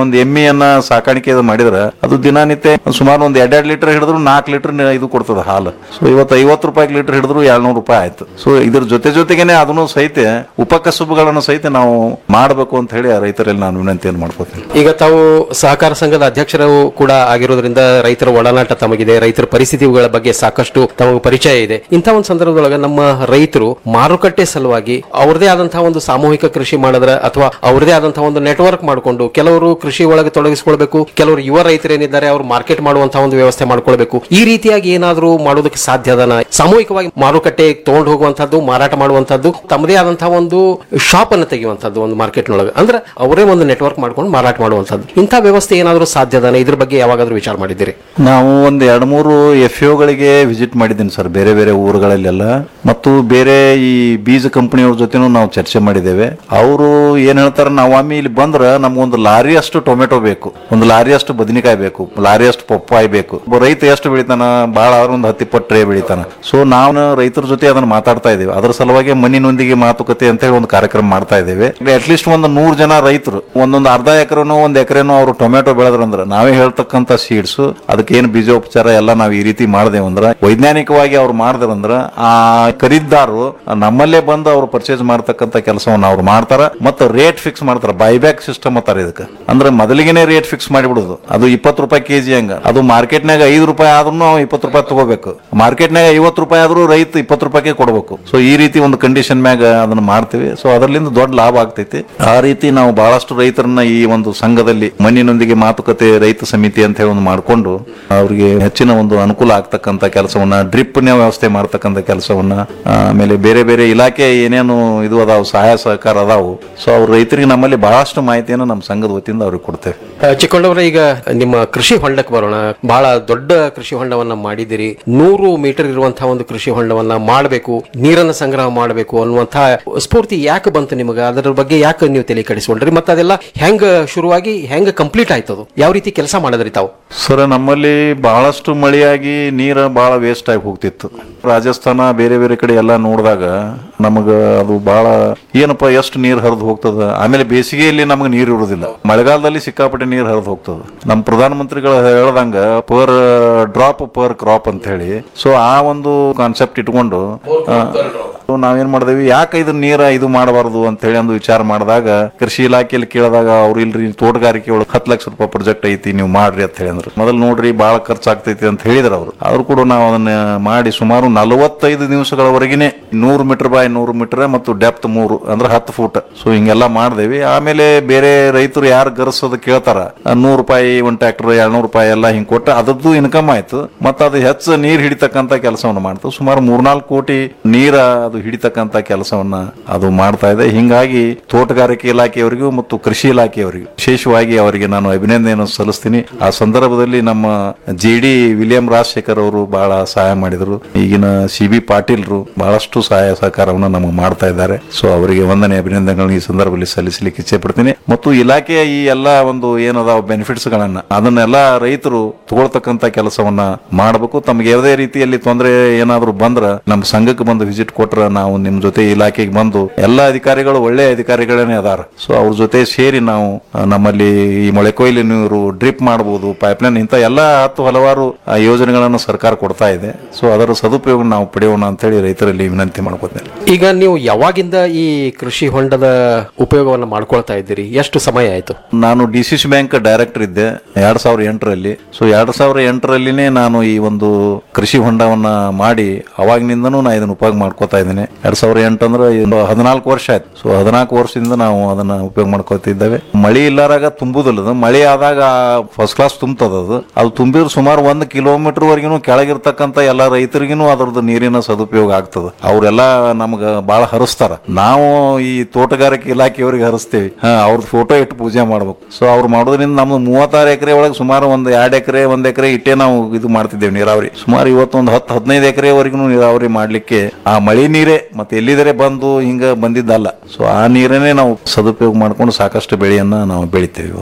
ಒಂದು ಎಮ್ಮಿಯನ್ನ ಸಾಕಾಣಿಕೆ ಇದು ಮಾಡಿದ್ರೆ ಅದು ದಿನನಿತ್ಯ ಸುಮಾರು ಒಂದು ಎರಡೆರಡು ಲೀಟರ್ ಹಿಡಿದ್ರು ನಾಲ್ಕು ಲೀಟರ್ ಇದು ಕೊಡ್ತದೆ ಹಾಲು ಸೊ ಇವತ್ತು ಐವತ್ತು ರೂಪಾಯಿ ಲೀಟರ್ ಹಿಡಿದ್ರು ಎರಡ್ನೂರು ರೂಪಾಯಿ ಆಯ್ತು ಸೊ ಇದ್ರ ಜೊತೆ ಜೊತೆಗೇನೆ ಅದನ್ನು ಸಹಿತ ಉಪಕಸಬುಗಳನ್ನು ಸಹಿತ ನಾವು ಮಾಡಬೇಕು ಅಂತ ಹೇಳಿ ಆ ರೈತರಲ್ಲಿ ನಾನು ವಿನಂತಿಯನ್ನು ಮಾಡ್ಕೋತೀನಿ ಈಗ ತಾವು ಸಹಕಾರ ಸಂಘದ ಅಧ್ಯಕ್ಷರು ಕೂಡ ಆಗಿರೋದ್ರಿಂದ ರೈತರ ಒಳನಾಟ ತಮಗಿದೆ ರೈತರ ಪರಿಸ್ಥಿತಿಗಳ ಬಗ್ಗೆ ಸಾಕಷ್ಟು ತಮಗೆ ಪರಿಚಯ ಇದೆ ಇಂಥ ಒಂದು ಸಂದರ್ಭದೊಳಗೆ ನಮ್ಮ ರೈತರು ಮಾರುಕಟ್ಟೆ ಸಲುವಾಗಿ ಅವ್ರದೇ ಆದಂತಹ ಒಂದು ಸಾಮೂಹಿಕ ಕೃಷಿ ಮಾಡಿದ್ರೆ ಅಥವಾ ಅವ್ರದೇ ಆದಂತಹ ಒಂದು ನೆಟ್ವರ್ಕ್ ಮಾಡಿಕೊಂಡು ಕೆಲವರು ಕೃಷಿ ಒಳಗೆ ತೊಡಗಿಸಿಕೊಳ್ಬೇಕು ಕೆಲವರು ಯುವ ರೈತರೇನಿದ್ದಾರೆ ಅವರು ಮಾರ್ಕೆಟ್ ಮಾಡುವಂತಹ ಒಂದು ವ್ಯವಸ್ಥೆ ಮಾಡ್ಕೊಳ್ಬೇಕು ಈ ರೀತಿಯಾಗಿ ಏನಾದರೂ ಮಾಡೋದಕ್ಕೆ ಸಾಧ್ಯ ಅದನ ಸಾಮೂಹಿಕವಾಗಿ ಮಾರುಕಟ್ಟೆ ತಗೊಂಡು ಹೋಗುವಂತದ್ದು ಮಾರಾಟ ಮಾಡುವಂತದ್ದು ತಮ್ಮದೇ ಆದಂತಹ ಒಂದು ಶಾಪ್ ಅನ್ನು ತೆಗೆಯುವಂತದ್ದು ಒಂದು ಮಾರ್ಕೆಟ್ ನೊಳಗೆ ಅಂದ್ರೆ ಅವರೇ ಒಂದು ನೆಟ್ವರ್ಕ್ ಮಾಡ್ಕೊಂಡು ಮಾರಾಟ ಮಾಡುವಂತದ್ದು ಇಂಥ ವ್ಯವಸ್ಥೆ ಏನಾದರೂ ಸಾಧ್ಯ ಅದನ ಇದ್ರ ಬಗ್ಗೆ ಯಾವಾಗಾದ್ರೂ ವಿಚಾರ ಮಾಡಿದ್ದೀರಿ ನಾವು ಒಂದು ಎರಡು ಮೂರು ಎಫ್ ಗಳಿಗೆ ವಿಸಿಟ್ ಮಾಡಿದ್ದೀನಿ ಸರ್ ಬೇರೆ ಬೇರೆ ಊರುಗಳಲ್ಲೆಲ್ಲ ಮತ್ತು ಬೇರೆ ಈ ಬೀಜ ಕಂಪನಿಯವ್ರ ಜೊತೆನೂ ನಾವು ಚರ್ಚೆ ಮಾಡಿದ್ದೇವೆ ಅವರು ಏನ್ ಹೇಳ್ತಾರೆ ನಾವು ಒಮ್ಮೆ ಇಲ್ಲಿ ಬಂದ್ರೆ ನಮ್ಗೊಂದು ಲಾರಿ ಅಷ್ಟು ಟೊಮೆಟೊ ಬೇಕು ಒಂದು ಲಾರಿ ಅಷ್ಟು ಬದನೆಕಾಯಿ ಬೇಕು ಲಾರಿ ಅಷ್ಟು ಪಪ್ಪಾಯಿ ಬೇಕು ಒಬ್ಬ ರೈತ ಎಷ್ಟು ಬೆಳಿತಾನ ಬಹಳ ಅವ್ರ ಒಂದು ಹತ್ತಿ ಪಟ್ಟು ಟ್ರೇ ಬೆಳಿತಾನ ಸೊ ನಾವು ರೈತರ ಜೊತೆ ಅದನ್ನ ಮಾತಾಡ್ತಾ ಇದ್ದೇವೆ ಅದರ ಸಲುವಾಗಿ ಮಣ್ಣಿನೊಂದಿಗೆ ಮಾತುಕತೆ ಅಂತ ಹೇಳಿ ಒಂದು ಕಾರ್ಯಕ್ರಮ ಮಾಡ್ತಾ ಇದ್ದೇವೆ ಅಟ್ಲೀಸ್ಟ್ ಒಂದು ನೂರು ಜನ ರೈತರು ಒಂದೊಂದು ಅರ್ಧ ಎಕರೆನೋ ಒಂದ್ ಎಕರೆನೋ ಅವರು ಟೊಮೆಟೊ ಬೆಳೆದ್ರಂದ್ರ ನಾವೇ ಹೇಳ್ತಕ್ಕಂತ ಸೀಡ್ಸ್ ಅದಕ್ಕೆ ಏನು ಬೀಜೋಪಚಾರ ಎಲ್ಲ ನಾವು ಈ ರೀತಿ ಮಾಡ್ದೇವಂದ್ರ ವೈಜ್ಞಾನಿಕವಾಗಿ ಅವ್ರು ಮಾಡಿದ್ರಂದ್ರ ಆ ಖರೀದಾರರು ನಮ್ಮಲ್ಲೇ ಬಂದು ಅವ್ರು ಪರ್ಚೇಸ್ ಮಾಡ್ತಕ್ಕಂತ ಕೆಲಸವನ್ನು ಅವ್ರು ಮಾಡ್ತಾರ ಮತ್ತು ರೇಟ್ ಫಿಕ್ಸ್ ಮಾಡ್ತಾರ ಬೈಬ್ಯಾಕ್ ಸಿಸ್ಟಮ್ ಅಂತಾರ ಇದಕ್ಕೆ ಅಂದ್ರೆ ಮೊದಲಿಗೆನೆ ರೇಟ್ ಫಿಕ್ಸ್ ಮಾಡಿಬಿಡುದು ಅದು ಇಪ್ಪತ್ತು ರೂಪಾಯಿ ಕೆಜಿ ಹಂಗ ಅದು ಮಾರ್ಕೆಟ್ನಾಗ ಐದು ರೂಪಾಯಿ ಆದ್ರೂ ನಾವು ಇಪ್ಪತ್ತು ರೂಪಾಯಿ ತಗೋಬೇಕು ಮಾರ್ಕೆಟ್ನಾಗ ಐವತ್ತು ರೂಪಾಯಿ ಆದ್ರೂ ರೈತ ಇಪ್ಪತ್ತು ರೂಪಾಯಿಗೆ ಕೊಡಬೇಕು ಸೊ ಈ ರೀತಿ ಒಂದು ಕಂಡೀಷನ್ ಮ್ಯಾಗ ಅದನ್ನ ಮಾಡ್ತೀವಿ ಸೊ ಅದರಿಂದ ದೊಡ್ಡ ಲಾಭ ಆಗ್ತೈತಿ ಆ ರೀತಿ ನಾವು ಬಹಳಷ್ಟು ರೈತರನ್ನ ಈ ಒಂದು ಸಂಘದಲ್ಲಿ ಮಣ್ಣಿನೊಂದಿಗೆ ಮಾತುಕತೆ ರೈತ ಸಮಿತಿ ಅಂತ ಹೇಳಿ ಒಂದು ಮಾಡ್ಕೊಂಡು ಅವರಿಗೆ ಹೆಚ್ಚಿನ ಒಂದು ಅನುಕೂಲ ಆಗ್ತಕ್ಕಂತ ಕೆಲಸವನ್ನ ಡ್ರಿಪ್ ವ್ಯವಸ್ಥೆ ಮಾಡ್ತಕ್ಕಂತ ಕೆಲಸವನ್ನ ಆಮೇಲೆ ಬೇರೆ ಬೇರೆ ಇಲಾಖೆ ಏನೇನು ಇದು ಅದಾವು ಸಹಾಯ ಸಹಕಾರ ಅದಾವು ಸೊ ಅವ್ರ ರೈತರಿಗೆ ನಮ್ಮಲ್ಲಿ ಬಹಳಷ್ಟು ಮಾಹಿತಿಯನ್ನು ನಮ್ಮ ಸಂಘದ ವತಿಯಿಂದ ಅವ್ರಿಗೆ ಕೊಡ್ತೇವೆ ಆ, ಚಿಕ್ಕೊಂಡವರ ಈಗ ನಿಮ್ಮ ಕೃಷಿ ಹೊಂಡಕ್ಕೆ ಬರೋಣ ಬಹಳ ದೊಡ್ಡ ಕೃಷಿ ಹೊಂಡವನ್ನ ಮಾಡಿದಿರಿ ನೂರು ಮೀಟರ್ ಇರುವಂತಹ ಒಂದು ಕೃಷಿ ಹೊಂಡವನ್ನ ಮಾಡಬೇಕು ನೀರನ್ನ ಸಂಗ್ರಹ ಮಾಡಬೇಕು ಅನ್ನುವಂತಹ ಸ್ಫೂರ್ತಿ ಯಾಕೆ ಬಂತು ನಿಮಗೆ ಅದರ ಬಗ್ಗೆ ಯಾಕೆ ನೀವು ತಲೆ ಕೆಡಿಸ್ಕೊಂಡ್ರಿ ಮತ್ತೆ ಅದೆಲ್ಲ ಹೆಂಗ ಶುರುವಾಗಿ ಹೆಂಗ ಕಂಪ್ಲೀಟ್ ಆಯ್ತದು ಯಾವ ರೀತಿ ಕೆಲಸ ಮಾಡಿದ್ರಿ ತಾವು ಸರ್ ನಮ್ಮಲ್ಲಿ ಬಹಳಷ್ಟು ಮಳೆಯಾಗಿ ನೀರ ಬಹಳ ವೇಸ್ಟ್ ಆಗಿ ಹೋಗ್ತಿತ್ತು ರಾಜಸ್ಥಾನ ಬೇರೆ ಬೇರೆ ಕಡೆ ಎಲ್ಲ ನೋಡಿದಾಗ ನಮಗ ಅದು ಬಹಳ ಏನಪ್ಪ ಎಷ್ಟು ನೀರು ಹರಿದು ಹೋಗ್ತದ ಆಮೇಲೆ ಬೇಸಿಗೆಯಲ್ಲಿ ನಮಗೆ ನೀರು ಇರುವುದಿಲ್ಲ ಮಳೆಗಾಲದಲ್ಲಿ ಸಿಕ್ಕಾಪಟ್ಟೆ ನೀರು ಹರಿದು ಹೋಗ್ತದ ನಮ್ಮ ಪ್ರಧಾನಮಂತ್ರಿಗಳು ಹೇಳ್ದಂಗ ಪರ್ ಡ್ರಾಪ್ ಪರ್ ಕ್ರಾಪ್ ಅಂತ ಹೇಳಿ ಸೊ ಆ ಒಂದು ಕಾನ್ಸೆಪ್ಟ್ ಇಟ್ಕೊಂಡು ಆ, ಸೊ ನಾವೇನ್ ಮಾಡಿದೇವಿ ಯಾಕೆ ಇದು ನೀರ ಇದು ಮಾಡಬಾರದು ಅಂತ ಹೇಳಿ ಒಂದು ವಿಚಾರ ಮಾಡಿದಾಗ ಕೃಷಿ ಇಲಾಖೆಯಲ್ಲಿ ಕೇಳಿದಾಗ ಅವ್ರು ಇಲ್ರಿ ತೋಟಗಾರಿಕೆ ಒಳಗೆ ಹತ್ತು ಲಕ್ಷ ರೂಪಾಯಿ ಪ್ರಾಜೆಕ್ಟ್ ಐತಿ ನೀವು ಮಾಡ್ರಿ ಅಂತ ಹೇಳಿದ್ರು ಮೊದಲು ನೋಡ್ರಿ ಬಹಳ ಖರ್ಚಾಗ್ತೈತಿ ಅಂತ ಹೇಳಿದ್ರು ಅವರು ಅವ್ರು ಕೂಡ ನಾವು ಅದನ್ನ ಮಾಡಿ ಸುಮಾರು ನಲವತ್ತೈದು ದಿವಸಗಳವರೆಗಿನೇ ನೂರು ಮೀಟರ್ ಬಾಯ್ ನೂರು ಮೀಟರ್ ಮತ್ತು ಡೆಪ್ತ್ ಮೂರು ಅಂದ್ರೆ ಹತ್ತು ಫೂಟ್ ಸೊ ಹಿಂಗೆಲ್ಲ ಮಾಡ್ದೇವಿ ಆಮೇಲೆ ಬೇರೆ ರೈತರು ಯಾರು ಗರ್ಸೋದು ಕೇಳ್ತಾರ ನೂರು ರೂಪಾಯಿ ಒಂದ್ ಟ್ರ್ಯಾಕ್ಟರ್ ಎರಡ್ನೂರು ರೂಪಾಯಿ ಎಲ್ಲ ಹಿಂಗ್ ಕೊಟ್ಟ ಅದ್ರದ್ದು ಇನ್ಕಮ್ ಆಯ್ತು ಮತ್ತೆ ಅದು ಹೆಚ್ಚು ನೀರ್ ಹಿಡಿತಕ್ಕಂತ ಕೆಲಸವನ್ನು ಮಾಡ್ತು ಸುಮಾರು ಮೂರ್ನಾಲ್ಕು ಕೋಟಿ ನೀರ ಅದು ಹಿಡಿತಕ್ಕಂತ ಕೆಲಸವನ್ನ ಅದು ಮಾಡ್ತಾ ಇದೆ ಹಿಂಗಾಗಿ ತೋಟಗಾರಿಕೆ ಇಲಾಖೆಯವರಿಗೂ ಮತ್ತು ಕೃಷಿ ಇಲಾಖೆಯವರಿಗೂ ವಿಶೇಷವಾಗಿ ಅವರಿಗೆ ನಾನು ಅಭಿನಂದನೆಯನ್ನು ಸಲ್ಲಿಸ್ತೀನಿ ಆ ಸಂದರ್ಭದಲ್ಲಿ ನಮ್ಮ ಜೆ ಡಿ ವಿಲಿಯಂ ರಾಜಶೇಖರ್ ಅವರು ಬಹಳ ಸಹಾಯ ಮಾಡಿದರು ಈಗಿನ ಸಿ ಬಿ ಪಾಟೀಲ್ರು ಬಹಳಷ್ಟು ಸಹಾಯ ಸಹಕಾರವನ್ನು ನಮಗೆ ಮಾಡ್ತಾ ಇದ್ದಾರೆ ಸೊ ಅವರಿಗೆ ವಂದನೆ ಅಭಿನಂದನೆಗಳನ್ನು ಈ ಸಂದರ್ಭದಲ್ಲಿ ಸಲ್ಲಿಸಲಿಕ್ಕೆ ಇಚ್ಛೆ ಪಡ್ತೀನಿ ಮತ್ತು ಇಲಾಖೆಯ ಈ ಎಲ್ಲ ಒಂದು ಏನದಾವ ಬೆನಿಫಿಟ್ಸ್ ಗಳನ್ನ ಅದನ್ನೆಲ್ಲ ರೈತರು ತಗೊಳ್ತಕ್ಕಂತ ಕೆಲಸವನ್ನ ಮಾಡಬೇಕು ತಮ್ಗೆ ಯಾವುದೇ ರೀತಿಯಲ್ಲಿ ತೊಂದರೆ ಏನಾದ್ರು ಬಂದ್ರ ನಮ್ಮ ಸಂಘಕ್ಕೆ ಬಂದು ವಿಸಿಟ್ ಕೊಟ್ರ ನಾವು ನಿಮ್ ಜೊತೆ ಇಲಾಖೆಗೆ ಬಂದು ಎಲ್ಲ ಅಧಿಕಾರಿಗಳು ಒಳ್ಳೆ ಅಧಿಕಾರಿಗಳೇ ಅದಾರ ಸೊ ಅವ್ರ ಜೊತೆ ಸೇರಿ ನಾವು ಆ, ನಮ್ಮಲ್ಲಿ ಈ ಮೊಳೆ ಕೊಯ್ಲು ನೀರು ಡ್ರಿಪ್ ಮಾಡಬಹುದು ಪೈಪ್ಲೈನ್ ಇಂಥ ಎಲ್ಲ ಹತ್ತು ಹಲವಾರು ಆ, ಯೋಜನೆಗಳನ್ನು ಸರ್ಕಾರ ಕೊಡ್ತಾ ಇದೆ ಸೊ ಅದರ ಸದುಪಯೋಗ ನಾವು ಪಡೆಯೋಣ ಅಂತ ಹೇಳಿ ರೈತರಲ್ಲಿ ವಿನಂತಿ ಮಾಡ್ಕೋತೇನೆ ಈಗ ನೀವು ಯಾವಾಗಿಂದ ಈ ಕೃಷಿ ಹೊಂಡದ ಉಪಯೋಗವನ್ನ ಮಾಡ್ಕೊಳ್ತಾ ಇದ್ದೀರಿ ಎಷ್ಟು ಸಮಯ ಆಯ್ತು ನಾನು D C C bank director ಇದ್ದೆ ಎರಡ್ ಸಾವಿರದ ಎಂಟರಲ್ಲಿ ಸೊ ಎರಡ್ ಸಾವಿರದ ಎಂಟರಲ್ಲಿನೇ ನಾನು ಈ ಒಂದು ಕೃಷಿ ಹೊಂಡವನ್ನ ಮಾಡಿ ಅವಾಗಿನಿಂದನೂ ನಾ ಇದನ್ನ ಉಪಯೋಗ ಮಾಡ್ಕೋತಾ ಇದ್ದೇನೆ ಎರಡ್ ಸಾವಿರದ ಎಂಟು ಅಂದ್ರೆ ಒಂದು ಹದಿನಾಲ್ಕು ವರ್ಷ ಆಯ್ತು ಸೊ ಹದಿನಾಲ್ಕು ವರ್ಷದಿಂದ ನಾವು ಅದನ್ನ ಉಪಯೋಗ ಮಾಡ್ಕೋತಿದ್ದೇವೆ ಮಳಿ ಇಲ್ಲಾರಾಗ ತುಂಬುದಿಲ್ಲ ಅದು ಮಳಿ ಆದಾಗ ಫಸ್ಟ್ ಕ್ಲಾಸ್ ತುಂಬತದ ಅದು ಅದು ತುಂಬಿದ್ರೆ ಸುಮಾರು ಒಂದು ಕಿಲೋಮೀಟರ್ ವರೆಗೂ ಕೆಳಗಿರ್ತಕ್ಕಂತ ಎಲ್ಲ ರೈತರಿಗೂ ಅದರದ್ದು ನೀರಿನ ಸದುಪಯೋಗ ಆಗ್ತದೆ ಅವರೆಲ್ಲ ನಮ್ಗ ಬಹಳ ಹರಿಸ್ತಾರ ನಾವು ಈ ತೋಟಗಾರಿಕೆ ಇಲಾಖೆಯವರಿಗೆ ಹರಿಸ್ತೇವೆ ಹಾ ಅವ್ರದ್ದು ಫೋಟೋ ಇಟ್ಟು ಪೂಜೆ ಮಾಡ್ಬೇಕು ಸೊ ಅವ್ರು ಮಾಡೋದ್ರಿಂದ ನಮ್ದು ಮೂವತ್ತಾರು ಎಕರೆ ಒಳಗೆ ಸುಮಾರು ಒಂದು ಎರಡು ಎಕರೆ ಒಂದ್ ಎಕರೆ ಇಟ್ಟೆ ನಾವು ಇದು ಮಾಡ್ತಿದ್ದೇವೆ ನೀರಾವರಿ ಸುಮಾರು ಇವತ್ತೊಂದು ಹತ್ತು ಹದಿನೈದು ಎಕರೆವರೆಗೂ ನೀರಾವರಿ ಮಾಡ್ಲಿಕ್ಕೆ ಆ ಮಳೆ ನೀರೇ ಮತ್ತೆ ಎಲ್ಲಿದರೆ ಬಂದು ಹಿಂಗ ಬಂದಿದ್ದಲ್ಲ ಸೊ ಆ ನೀರನ್ನೇ ನಾವು ಸದುಪಯೋಗ ಮಾಡ್ಕೊಂಡು ಸಾಕಷ್ಟು ಬೆಳೆಯನ್ನ ನಾವು ಬೆಳಿತೇವೆ ಇವತ್ತು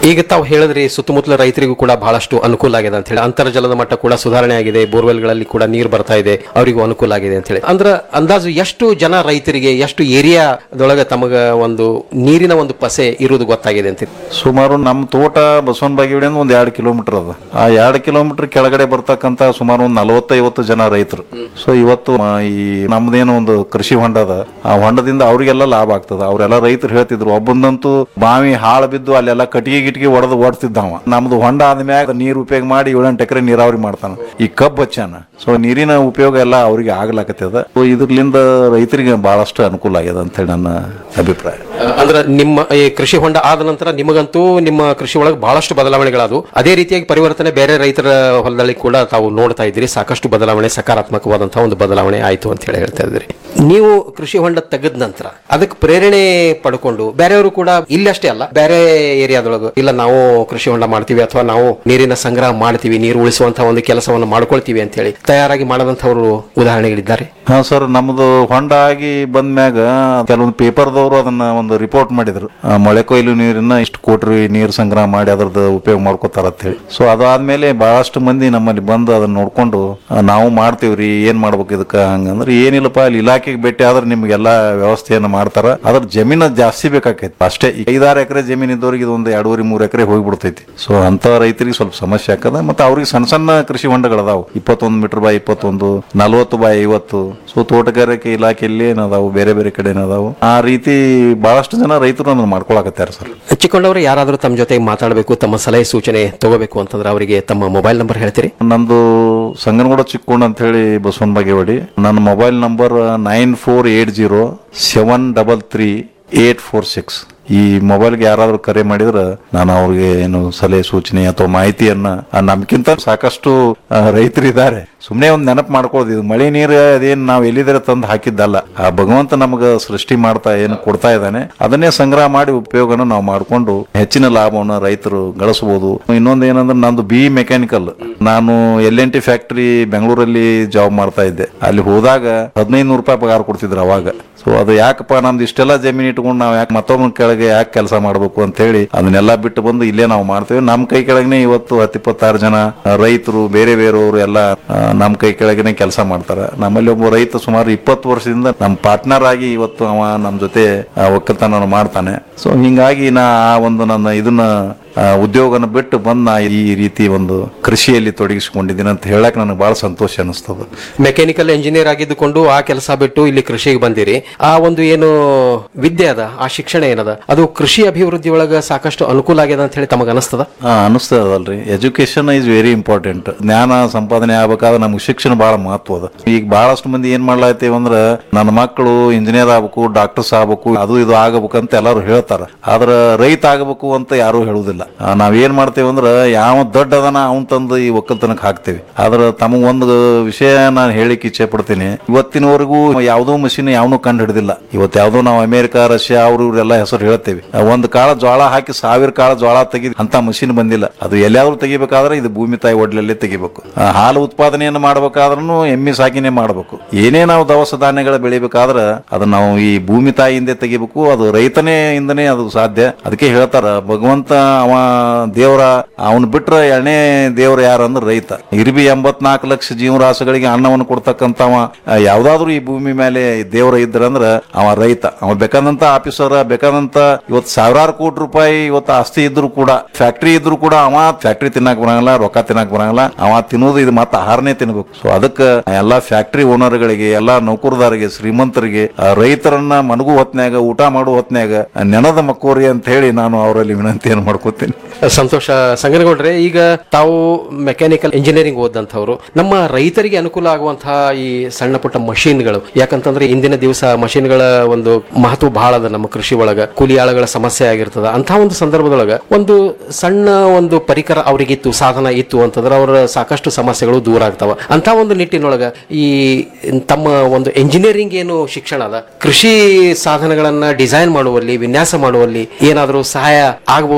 ಈಗ ತಾವು ಹೇಳಿದ್ರಿ ಸುತ್ತಮುತ್ತಲ ರೈತರಿಗೂ ಕೂಡ ಬಹಳಷ್ಟು ಅನುಕೂಲ ಆಗಿದೆ ಅಂತ ಹೇಳಿ ಅಂತರ್ಜಲದ ಮಟ್ಟ ಕೂಡ ಸುಧಾರಣೆ ಆಗಿದೆ ಬೋರ್ವೆಲ್ಗಳಲ್ಲಿ ಕೂಡ ನೀರು ಬರ್ತಾ ಇದೆ ಅವರಿಗೂ ಅನುಕೂಲ ಆಗಿದೆ ಅಂತ ಹೇಳಿ ಅಂದ್ರ ಅಂದಾಜು ಎಷ್ಟು ಜನ ರೈತರಿಗೆ ಎಷ್ಟು ಏರಿಯಾದೊಳಗೆ ತಮಗ ಒಂದು ನೀರಿನ ಒಂದು ಪಸೆ ಇರುವುದು ಗೊತ್ತಾಗಿದೆ ಅಂತ ಸುಮಾರು ನಮ್ಮ ತೋಟ ಬಸವನ ಬಾಗೇವಾಡಿಯಿಂದ ಒಂದು ಎರಡು ಕಿಲೋಮೀಟರ್ ಅದ ಆ ಎರಡು ಕಿಲೋಮೀಟರ್ ಕೆಳಗಡೆ ಬರ್ತಕ್ಕಂತ ಸುಮಾರು ಒಂದು ನಲವತ್ತೈವತ್ತು ಜನ ರೈತರು ಸೊ ಇವತ್ತು ಆ, ಈ ನಮ್ದೇನು ಒಂದು ಕೃಷಿ ಹೊಂಡ ಅದ ಆ ಹೊಂಡದಿಂದ ಅವರಿಗೆಲ್ಲ ಲಾಭ ಆಗ್ತದ ಅವರೆಲ್ಲ ರೈತರು ಹೇಳ್ತಿದ್ರು ಒಬ್ಬಂದಂತೂ ಬಾವಿ ಹಾಳು ಬಿದ್ದು ಅಲ್ಲೆಲ್ಲ ಕಟ್ಟಿಗೆ ಗಿಟ್ಟಿಗೆ ಒಡೆದು ಓಡ್ತಿದ್ದವ ನಮ್ದು ಹೊಂಡ ಆದ್ಮ್ಯಾಗ ನೀರು ಉಪಯೋಗ ಮಾಡಿ ಏಳೆಂಟು ಎಕರೆ ನೀರಾವರಿ ಮಾಡ್ತಾನ ಈ ಕಬ್ಬು ಹಚ್ಚಾನ ಸೊ ನೀರಿನ ಉಪಯೋಗ ಎಲ್ಲ ಅವರಿಗೆ ಆಗ್ಲಾಕತ್ತದ ಸೊ ಇದ್ರಲಿಂದ ರೈತರಿಗೆ ಬಹಳಷ್ಟು ಅನುಕೂಲ ಆಗ್ಯದ ಅಂತ ಹೇಳಿ ನನ್ನ ಅಭಿಪ್ರಾಯ ಅಂದ್ರ ನಿಮ್ಮ ಈ ಕೃಷಿ ಹೊಂಡ ಆದ ನಂತರ ನಿಮಗಂತೂ ನಿಮ್ಮ ಕೃಷಿ ಒಳಗೆ ಬಹಳಷ್ಟು ಬದಲಾವಣೆಗಳಾದವು ಅದೇ ರೀತಿಯಾಗಿ ಪರಿವರ್ತನೆ ಬೇರೆ ರೈತರ ಹೊಲದಲ್ಲಿ ಕೂಡ ತಾವು ನೋಡ್ತಾ ಇದ್ದೀರಿ ಸಾಕಷ್ಟು ಬದಲಾವಣೆ ಸಕಾರಾತ್ಮಕವಾದಂತಹ ಒಂದು ಬದಲಾವಣೆ ಆಯ್ತು ಅಂತ ಹೇಳಿ ಹೇಳ್ತಾ ಇದ್ದೀರಿ ನೀವು ಕೃಷಿ ಹೊಂಡ ತೆಗೆದ ನಂತರ ಅದಕ್ಕೆ ಪ್ರೇರಣೆ ಪಡ್ಕೊಂಡು ಬೇರೆಯವರು ಕೂಡ ಇಲ್ಲಿ ಅಷ್ಟೇ ಅಲ್ಲ ಬೇರೆ ಏರಿಯಾದೊಳಗೆ ಇಲ್ಲ ನಾವು ಕೃಷಿ ಹೊಂಡ ಮಾಡ್ತೀವಿ ಅಥವಾ ನಾವು ನೀರಿನ ಸಂಗ್ರಹ ಮಾಡ್ತೀವಿ ನೀರು ಉಳಿಸುವಂತಹ ಒಂದು ಕೆಲಸವನ್ನು ಮಾಡ್ಕೊಳ್ತೀವಿ ಅಂತ ಹೇಳಿ ತಯಾರಾಗಿ ಮಾಡದಂತವರು ಉದಾಹರಣೆಗಳಿದ್ದಾರೆ ಹಾ ಸರ್ ನಮ್ದು ಹೊಂಡ ಆಗಿ ಬಂದ್ಮ್ಯಾಗ ಕೆಲವೊಂದು ಪೇಪರ್ದವರು ಅದನ್ನ ಒಂದು ರಿಪೋರ್ಟ್ ಮಾಡಿದ್ರು ಆ, ಮಳೆ ಕೊಯ್ಲು ನೀರನ್ನ ಇಷ್ಟು ಕೋಟಿ ನೀರು ಸಂಗ್ರಹ ಮಾಡಿ ಅದ್ರದ್ದು ಉಪಯೋಗ ಮಾಡ್ಕೋತಾರ ಅಂತ ಹೇಳಿ ಸೊ ಅದಾದ್ಮೇಲೆ ಬಹಳಷ್ಟು ಮಂದಿ ನಮ್ಮಲ್ಲಿ ಬಂದು ಅದನ್ನ ನೋಡ್ಕೊಂಡು ಆ, ನಾವು ಮಾಡ್ತೀವ್ರಿ ಏನ್ ಮಾಡ್ಬೇಕು ಇದಕ್ಕ ಹಂಗಂದ್ರೆ ಏನಿಲ್ಲಪ್ಪ ಅಲ್ಲಿ ಇಲಾಖೆಗೆ ಭೇಟಿ ಆದ್ರೆ ನಿಮ್ಗೆಲ್ಲಾ ವ್ಯವಸ್ಥೆಯನ್ನ ಮಾಡ್ತಾರ ಅದ್ರ ಜಮೀನ ಜಾಸ್ತಿ ಬೇಕಾಕೈತಿ ಅಷ್ಟೇ ಈಗ ಐದಾರು ಎಕರೆ ಜಮೀನ್ ಇದ್ದವ್ರಿಗೆ ಇದು ಒಂದು ಎರಡೂವರೆ ಮೂರು ಎಕರೆ ಹೋಗ್ಬಿಡ್ತೈತಿ ಸೊ ಅಂತ ರೈತರಿಗೆ ಸ್ವಲ್ಪ ಸಮಸ್ಯೆ ಆಕದ ಮತ್ತೆ ಅವ್ರಿಗೆ ಸಣ್ಣ ಸಣ್ಣ ಕೃಷಿ ಹೊಂಡಗಳದಾವು ಇಪ್ಪತ್ತೊಂದು ಮೀಟರ್ ಬಾಯ್ ಇಪ್ಪತ್ತೊಂದು ನಲವತ್ತು ಬಾಯ್ ಐವತ್ತು ಸೊ ತೋಟಗಾರಿಕೆ ಇಲಾಖೆಯಲ್ಲಿ ಏನದಾವು ಬೇರೆ ಬೇರೆ ಕಡೆ ಏನದಾವು ಆ ರೀತಿ ಬಹಳಷ್ಟು ಜನ ರೈತರು ಅದನ್ನ ಮಾಡ್ಕೊಳಕತ್ತಾರೆ ಸರ್ ಹಚ್ಚಿಕೊಂಡವರು ಯಾರಾದರೂ ತಮ್ಮ ಜೊತೆ ಮಾತಾಡಬೇಕು ತಮ್ಮ ಸಲಹೆ ಸೂಚನೆ ತಗೋಬೇಕು ಅಂತಂದ್ರೆ ಅವರಿಗೆ ತಮ್ಮ ಮೊಬೈಲ್ ನಂಬರ್ ಹೇಳ್ತೀರಿ ನಂದು ಸಂಗನಗೂಡ ಚಿಕ್ಕೋಣ ಅಂತ ಹೇಳಿ ಬಸವನ ಬಾಗೇವಾಡಿ ನನ್ನ mobile number nine four eight zero seven double three eight four six ಈ ಮೊಬೈಲ್ಗೆ ಯಾರಾದ್ರೂ ಕರೆ ಮಾಡಿದ್ರೆ ನಾನು ಅವ್ರಿಗೆ ಏನು ಸಲಹೆ ಸೂಚನೆ ಅಥವಾ ಮಾಹಿತಿಯನ್ನ ಆ, ನಮ್ಗಿಂತ ಸಾಕಷ್ಟು ಆ, ರೈತರಿದ್ದಾರೆ ಸುಮ್ಮನೆ ಒಂದು ನೆನಪು ಮಾಡ್ಕೊಳ್ಳೋದು ಇದು ಮಳೆ ನೀರು ಅದೇನು ನಾವು ಎಲ್ಲಿದ್ರೆ ತಂದು ಹಾಕಿದ್ದಲ್ಲ ಆ ಭಗವಂತ ನಮಗ ಸೃಷ್ಟಿ ಮಾಡ್ತಾ ಏನು ಕೊಡ್ತಾ ಇದ್ದಾನೆ ಅದನ್ನೇ ಸಂಗ್ರಹ ಮಾಡಿ ಉಪಯೋಗನ ನಾವು ಮಾಡಿಕೊಂಡು ಹೆಚ್ಚಿನ ಲಾಭವನ್ನ ರೈತರು ಗಳಿಸಬಹುದು ಇನ್ನೊಂದು ಏನಂದ್ರೆ ನಂದು ಬಿ ಮೆಕ್ಯಾನಿಕಲ್ ನಾನು ಎಲ್ ಎನ್ ಟಿ ಫ್ಯಾಕ್ಟರಿ ಬೆಂಗಳೂರಲ್ಲಿ ಜಾಬ್ ಮಾಡ್ತಾ ಇದ್ದೆ ಅಲ್ಲಿ ಹೋದಾಗ ಹದಿನೈದು ನೂರು ರೂಪಾಯಿ ಪಗಾರ ಕೊಡ್ತಿದ್ರು ಅವಾಗ ಸೊ ಅದು ಯಾಕಪ್ಪ ನಮ್ದು ಇಷ್ಟೆಲ್ಲ ಜಮೀನು ಇಟ್ಕೊಂಡು ನಾವು ಯಾಕೆ ಮತ್ತೊಬ್ಬನ ಕೆಳಗೆ ಯಾಕೆ ಕೆಲಸ ಮಾಡಬೇಕು ಅಂತ ಹೇಳಿ ಅದನ್ನೆಲ್ಲ ಬಿಟ್ಟು ಬಂದು ಇಲ್ಲೇ ನಾವು ಮಾಡ್ತೇವೆ ನಮ್ಮ ಕೈ ಕೆಳಗನೆ ಇವತ್ತು ಹತ್ತಿಪ್ಪತ್ತಾರು ಜನ ಆ, ರೈತರು ಬೇರೆ ಬೇರೆಯವರು ಎಲ್ಲ ಆ, ನಮ್ಮ ಕೈ ಕೆಳಗನೆ ಕೆಲಸ ಮಾಡ್ತಾರೆ ನಮ್ಮಲ್ಲಿ ಒಬ್ಬ ರೈತ ಸುಮಾರು ಇಪ್ಪತ್ತು ವರ್ಷದಿಂದ ನಮ್ಮ ಪಾರ್ಟ್ನರ್ ಆಗಿ ಇವತ್ತು ಅವ ನಮ್ಮ ಜೊತೆ ಆ, ಒಕ್ಕಲ್ತನ ಮಾಡ್ತಾನೆ ಸೊ ಹಿಂಗಾಗಿ ನಾ ಆ ಒಂದು ನನ್ನ ಇದನ್ನ ಆ, ಉದ್ಯೋಗನ ಬಿಟ್ಟು ಬಂದು ನಾ ಈ ರೀತಿ ಒಂದು ಕೃಷಿಯಲ್ಲಿ ತೊಡಗಿಸಿಕೊಂಡಿದ್ದೀನಿ ಅಂತ ಹೇಳಕ್ ನನಗೆ ಬಹಳ ಸಂತೋಷ ಅನಿಸ್ತದ ಮೆಕ್ಯಾನಿಕಲ್ ಇಂಜಿನಿಯರ್ ಆಗಿದ್ದುಕೊಂಡು ಆ ಕೆಲಸ ಬಿಟ್ಟು ಇಲ್ಲಿ ಕೃಷಿಗೆ ಬಂದಿರಿ ಆ ಒಂದು ಏನು ವಿದ್ಯೆ ಅದ ಆ ಶಿಕ್ಷಣ ಏನದ ಅದು ಕೃಷಿ ಅಭಿವೃದ್ಧಿ ಒಳಗ ಸಾಕಷ್ಟು ಅನುಕೂಲ ಆಗ್ಯದ ಅಂತ ಹೇಳಿ ತಮಗ ಅನಿಸ್ತದ ಹಾ ಅನಿಸ್ತದಲ್ರಿ ಎಜುಕೇಶನ್ ಈಸ್ ವೆರಿ ಇಂಪಾರ್ಟೆಂಟ್ ಜ್ಞಾನ ಸಂಪಾದನೆ ಆಗ್ಬೇಕಾದ್ರೆ ನಮ್ಗೆ ಶಿಕ್ಷಣ ಬಹಳ ಮಹತ್ವ ಅದ ಈಗ ಬಹಳಷ್ಟು ಮಂದಿ ಏನ್ ಮಾಡ್ಲಾತೀವಿ ಅಂದ್ರೆ ನನ್ನ ಮಕ್ಕಳು ಇಂಜಿನಿಯರ್ ಆಗ್ಬೇಕು ಡಾಕ್ಟರ್ಸ್ ಆಗ್ಬೇಕು ಅದು ಇದು ಆಗಬೇಕು ಅಂತ ಎಲ್ಲರೂ ಹೇಳ್ತಾರ ಆದ್ರ ರೈತ ಆಗಬೇಕು ಅಂತ ಯಾರು ಹೇಳುದಿಲ್ಲ ಆ, ನಾವ್ ಏನ್ ಮಾಡ್ತೇವೆ ಅಂದ್ರೆ ಯಾವ ದೊಡ್ಡ ಅದನ ಅವನ್ ತಂದು ಈ ಒಕ್ಕಲ್ತನಕ್ಕೆ ಹಾಕ್ತೇವೆ ಆದ್ರ ತಮಗ್ ಒಂದು ವಿಷಯ ನಾನು ಹೇಳಿಕ್ ಇಚ್ಛೆ ಪಡ್ತೀನಿ ಇವತ್ತಿನವರೆಗೂ ಯಾವುದೋ ಮಷಿನ್ ಯಾವನು ಕಂಡು ಹಿಡಿದಿಲ್ಲ ಇವತ್ತು ಯಾವ್ದೋ ನಾವು ಅಮೆರಿಕ ರಷ್ಯಾ ಅವ್ರು ಇವ್ರೆಲ್ಲ ಹೆಸರು ಹೇಳ್ತೇವೆ ಆ, ಒಂದ್ ಕಾಳ ಜ್ವಾಳ ಹಾಕಿ ಸಾವಿರ ಕಾಳ ಜ್ವಾಳ ತೆಗಿ ಅಂತ ಮಷಿನ್ ಬಂದಿಲ್ಲ ಅದು ಎಲ್ಲಾದ್ರೂ ತೆಗಿಬೇಕಾದ್ರೆ ಇದು ಭೂಮಿ ತಾಯಿ ಒಡ್ಲಲ್ಲೇ ತೆಗಿಬೇಕು ಆ, ಹಾಲು ಉತ್ಪಾದನೆಯನ್ನು ಮಾಡ್ಬೇಕಾದ್ರೂ ಎಮ್ಮಿ ಸಾಕಿನೇ ಮಾಡ್ಬೇಕು ಏನೇ ನಾವು ದವಸ ಧಾನ್ಯಗಳ ಬೆಳಿಬೇಕಾದ್ರೆ ಅದನ್ನ ನಾವು ಈ ಭೂಮಿ ತಾಯಿಯಿಂದ ತೆಗಿಬೇಕು ಅದು ರೈತನೇ ಇಂದನೇ ಅದು ಸಾಧ್ಯ ಅದಕ್ಕೆ ಹೇಳ್ತಾರ ಭಗವಂತ ಅವ ದೇವರ ಅವನ್ ಬಿಟ್ರ ಎರಡನೇ ದೇವ್ರ ಯಾರಂದ್ರೆ ರೈತ ಇರ್ಬಿ ಎಂಬತ್ನಾಲ್ಕು ಲಕ್ಷ ಜೀವರಾಶಿಗಳಿಗೆ ಅನ್ನವನ್ನು ಕೊಡ್ತಕ್ಕಂತವ ಆ, ಯಾವ್ದಾದ್ರು ಈ ಭೂಮಿ ಮೇಲೆ ದೇವರ ಇದ್ರಂದ್ರ ಅವ ರೈತ ಅವ ಬೇಕಾದಂತ ಆಫೀಸರ್ ಬೇಕಾದಂತ ಇವತ್ತು ಸಾವಿರಾರು ಕೋಟಿ ರೂಪಾಯಿ ಇವತ್ತು ಆಸ್ತಿ ಇದ್ರು ಕೂಡ ಫ್ಯಾಕ್ಟ್ರಿ ಇದ್ರು ಕೂಡ ಅವ ಫ್ಯಾಕ್ಟ್ರಿ ತಿನ್ನಕ್ ಬರಂಗಿಲ್ಲ ರೊಕ್ಕ ತಿನ್ನಕ್ ಬರಂಗಿಲ್ಲ ಅವ ತಿನ್ನೋದು ಇದು ಮತ್ತೆ ಆಹಾರನೇ ತಿನ್ಬೇಕು ಸೊ ಅದಕ್ಕೆ ಎಲ್ಲಾ ಫ್ಯಾಕ್ಟ್ರಿ ಓನರ್ಗಳಿಗೆ ಎಲ್ಲಾ ನೌಕರದಾರಿಗೆ ಶ್ರೀಮಂತರಿಗೆ ಆ, ರೈತರನ್ನ ಮನಗು ಹೊತ್ನ್ಯಾಗ ಊಟ ಮಾಡೋ ಹೊತ್ನ್ಯಾಗ ನೆನದ ಮಕ್ಕೋರಿ ಅಂತ ಹೇಳಿ ನಾನು ಅವರಲ್ಲಿ ವಿನಂತಿಯನ್ನು ಮಾಡ್ಕೋತೀನಿ ಸಂತೋಷ ಸಂಗನಗೌಡ್ರೆ ಈಗ ತಾವು ಮೆಕ್ಯಾನಿಕಲ್ ಇಂಜಿನಿಯರಿಂಗ್ ಓದಂಥವ್ರು ನಮ್ಮ ರೈತರಿಗೆ ಅನುಕೂಲ ಆಗುವಂತಹ ಈ ಸಣ್ಣ ಪುಟ್ಟ ಮಷೀನ್ಗಳು ಯಾಕಂತಂದ್ರೆ ಇಂದಿನ ದಿವಸ ಮಷೀನ್ಗಳ ಒಂದು ಮಹತ್ವ ಬಹಳ ಅದ ನಮ್ಮ ಕೃಷಿ ಒಳಗ ಕೂಲಿ ಆಳುಗಳ ಸಮಸ್ಯೆ ಆಗಿರ್ತದ ಅಂತ ಒಂದು ಸಂದರ್ಭದೊಳಗ ಒಂದು ಸಣ್ಣ ಒಂದು ಪರಿಕರ ಅವರಿಗಿತ್ತು ಸಾಧನ ಇತ್ತು ಅಂತಂದ್ರೆ ಅವರ ಸಾಕಷ್ಟು ಸಮಸ್ಯೆಗಳು ದೂರ ಆಗ್ತಾವ ಅಂತ ಒಂದು ನಿಟ್ಟಿನೊಳಗ ಈ ತಮ್ಮ ಒಂದು ಎಂಜಿನಿಯರಿಂಗ್ ಏನು ಶಿಕ್ಷಣ ಅದ ಕೃಷಿ ಸಾಧನಗಳನ್ನ ಡಿಸೈನ್ ಮಾಡುವಲ್ಲಿ ವಿನ್ಯಾಸ ಮಾಡುವಲ್ಲಿ ಏನಾದರೂ ಸಹಾಯ ಆಗಬಹುದು ಅನ್ನುವಂಥ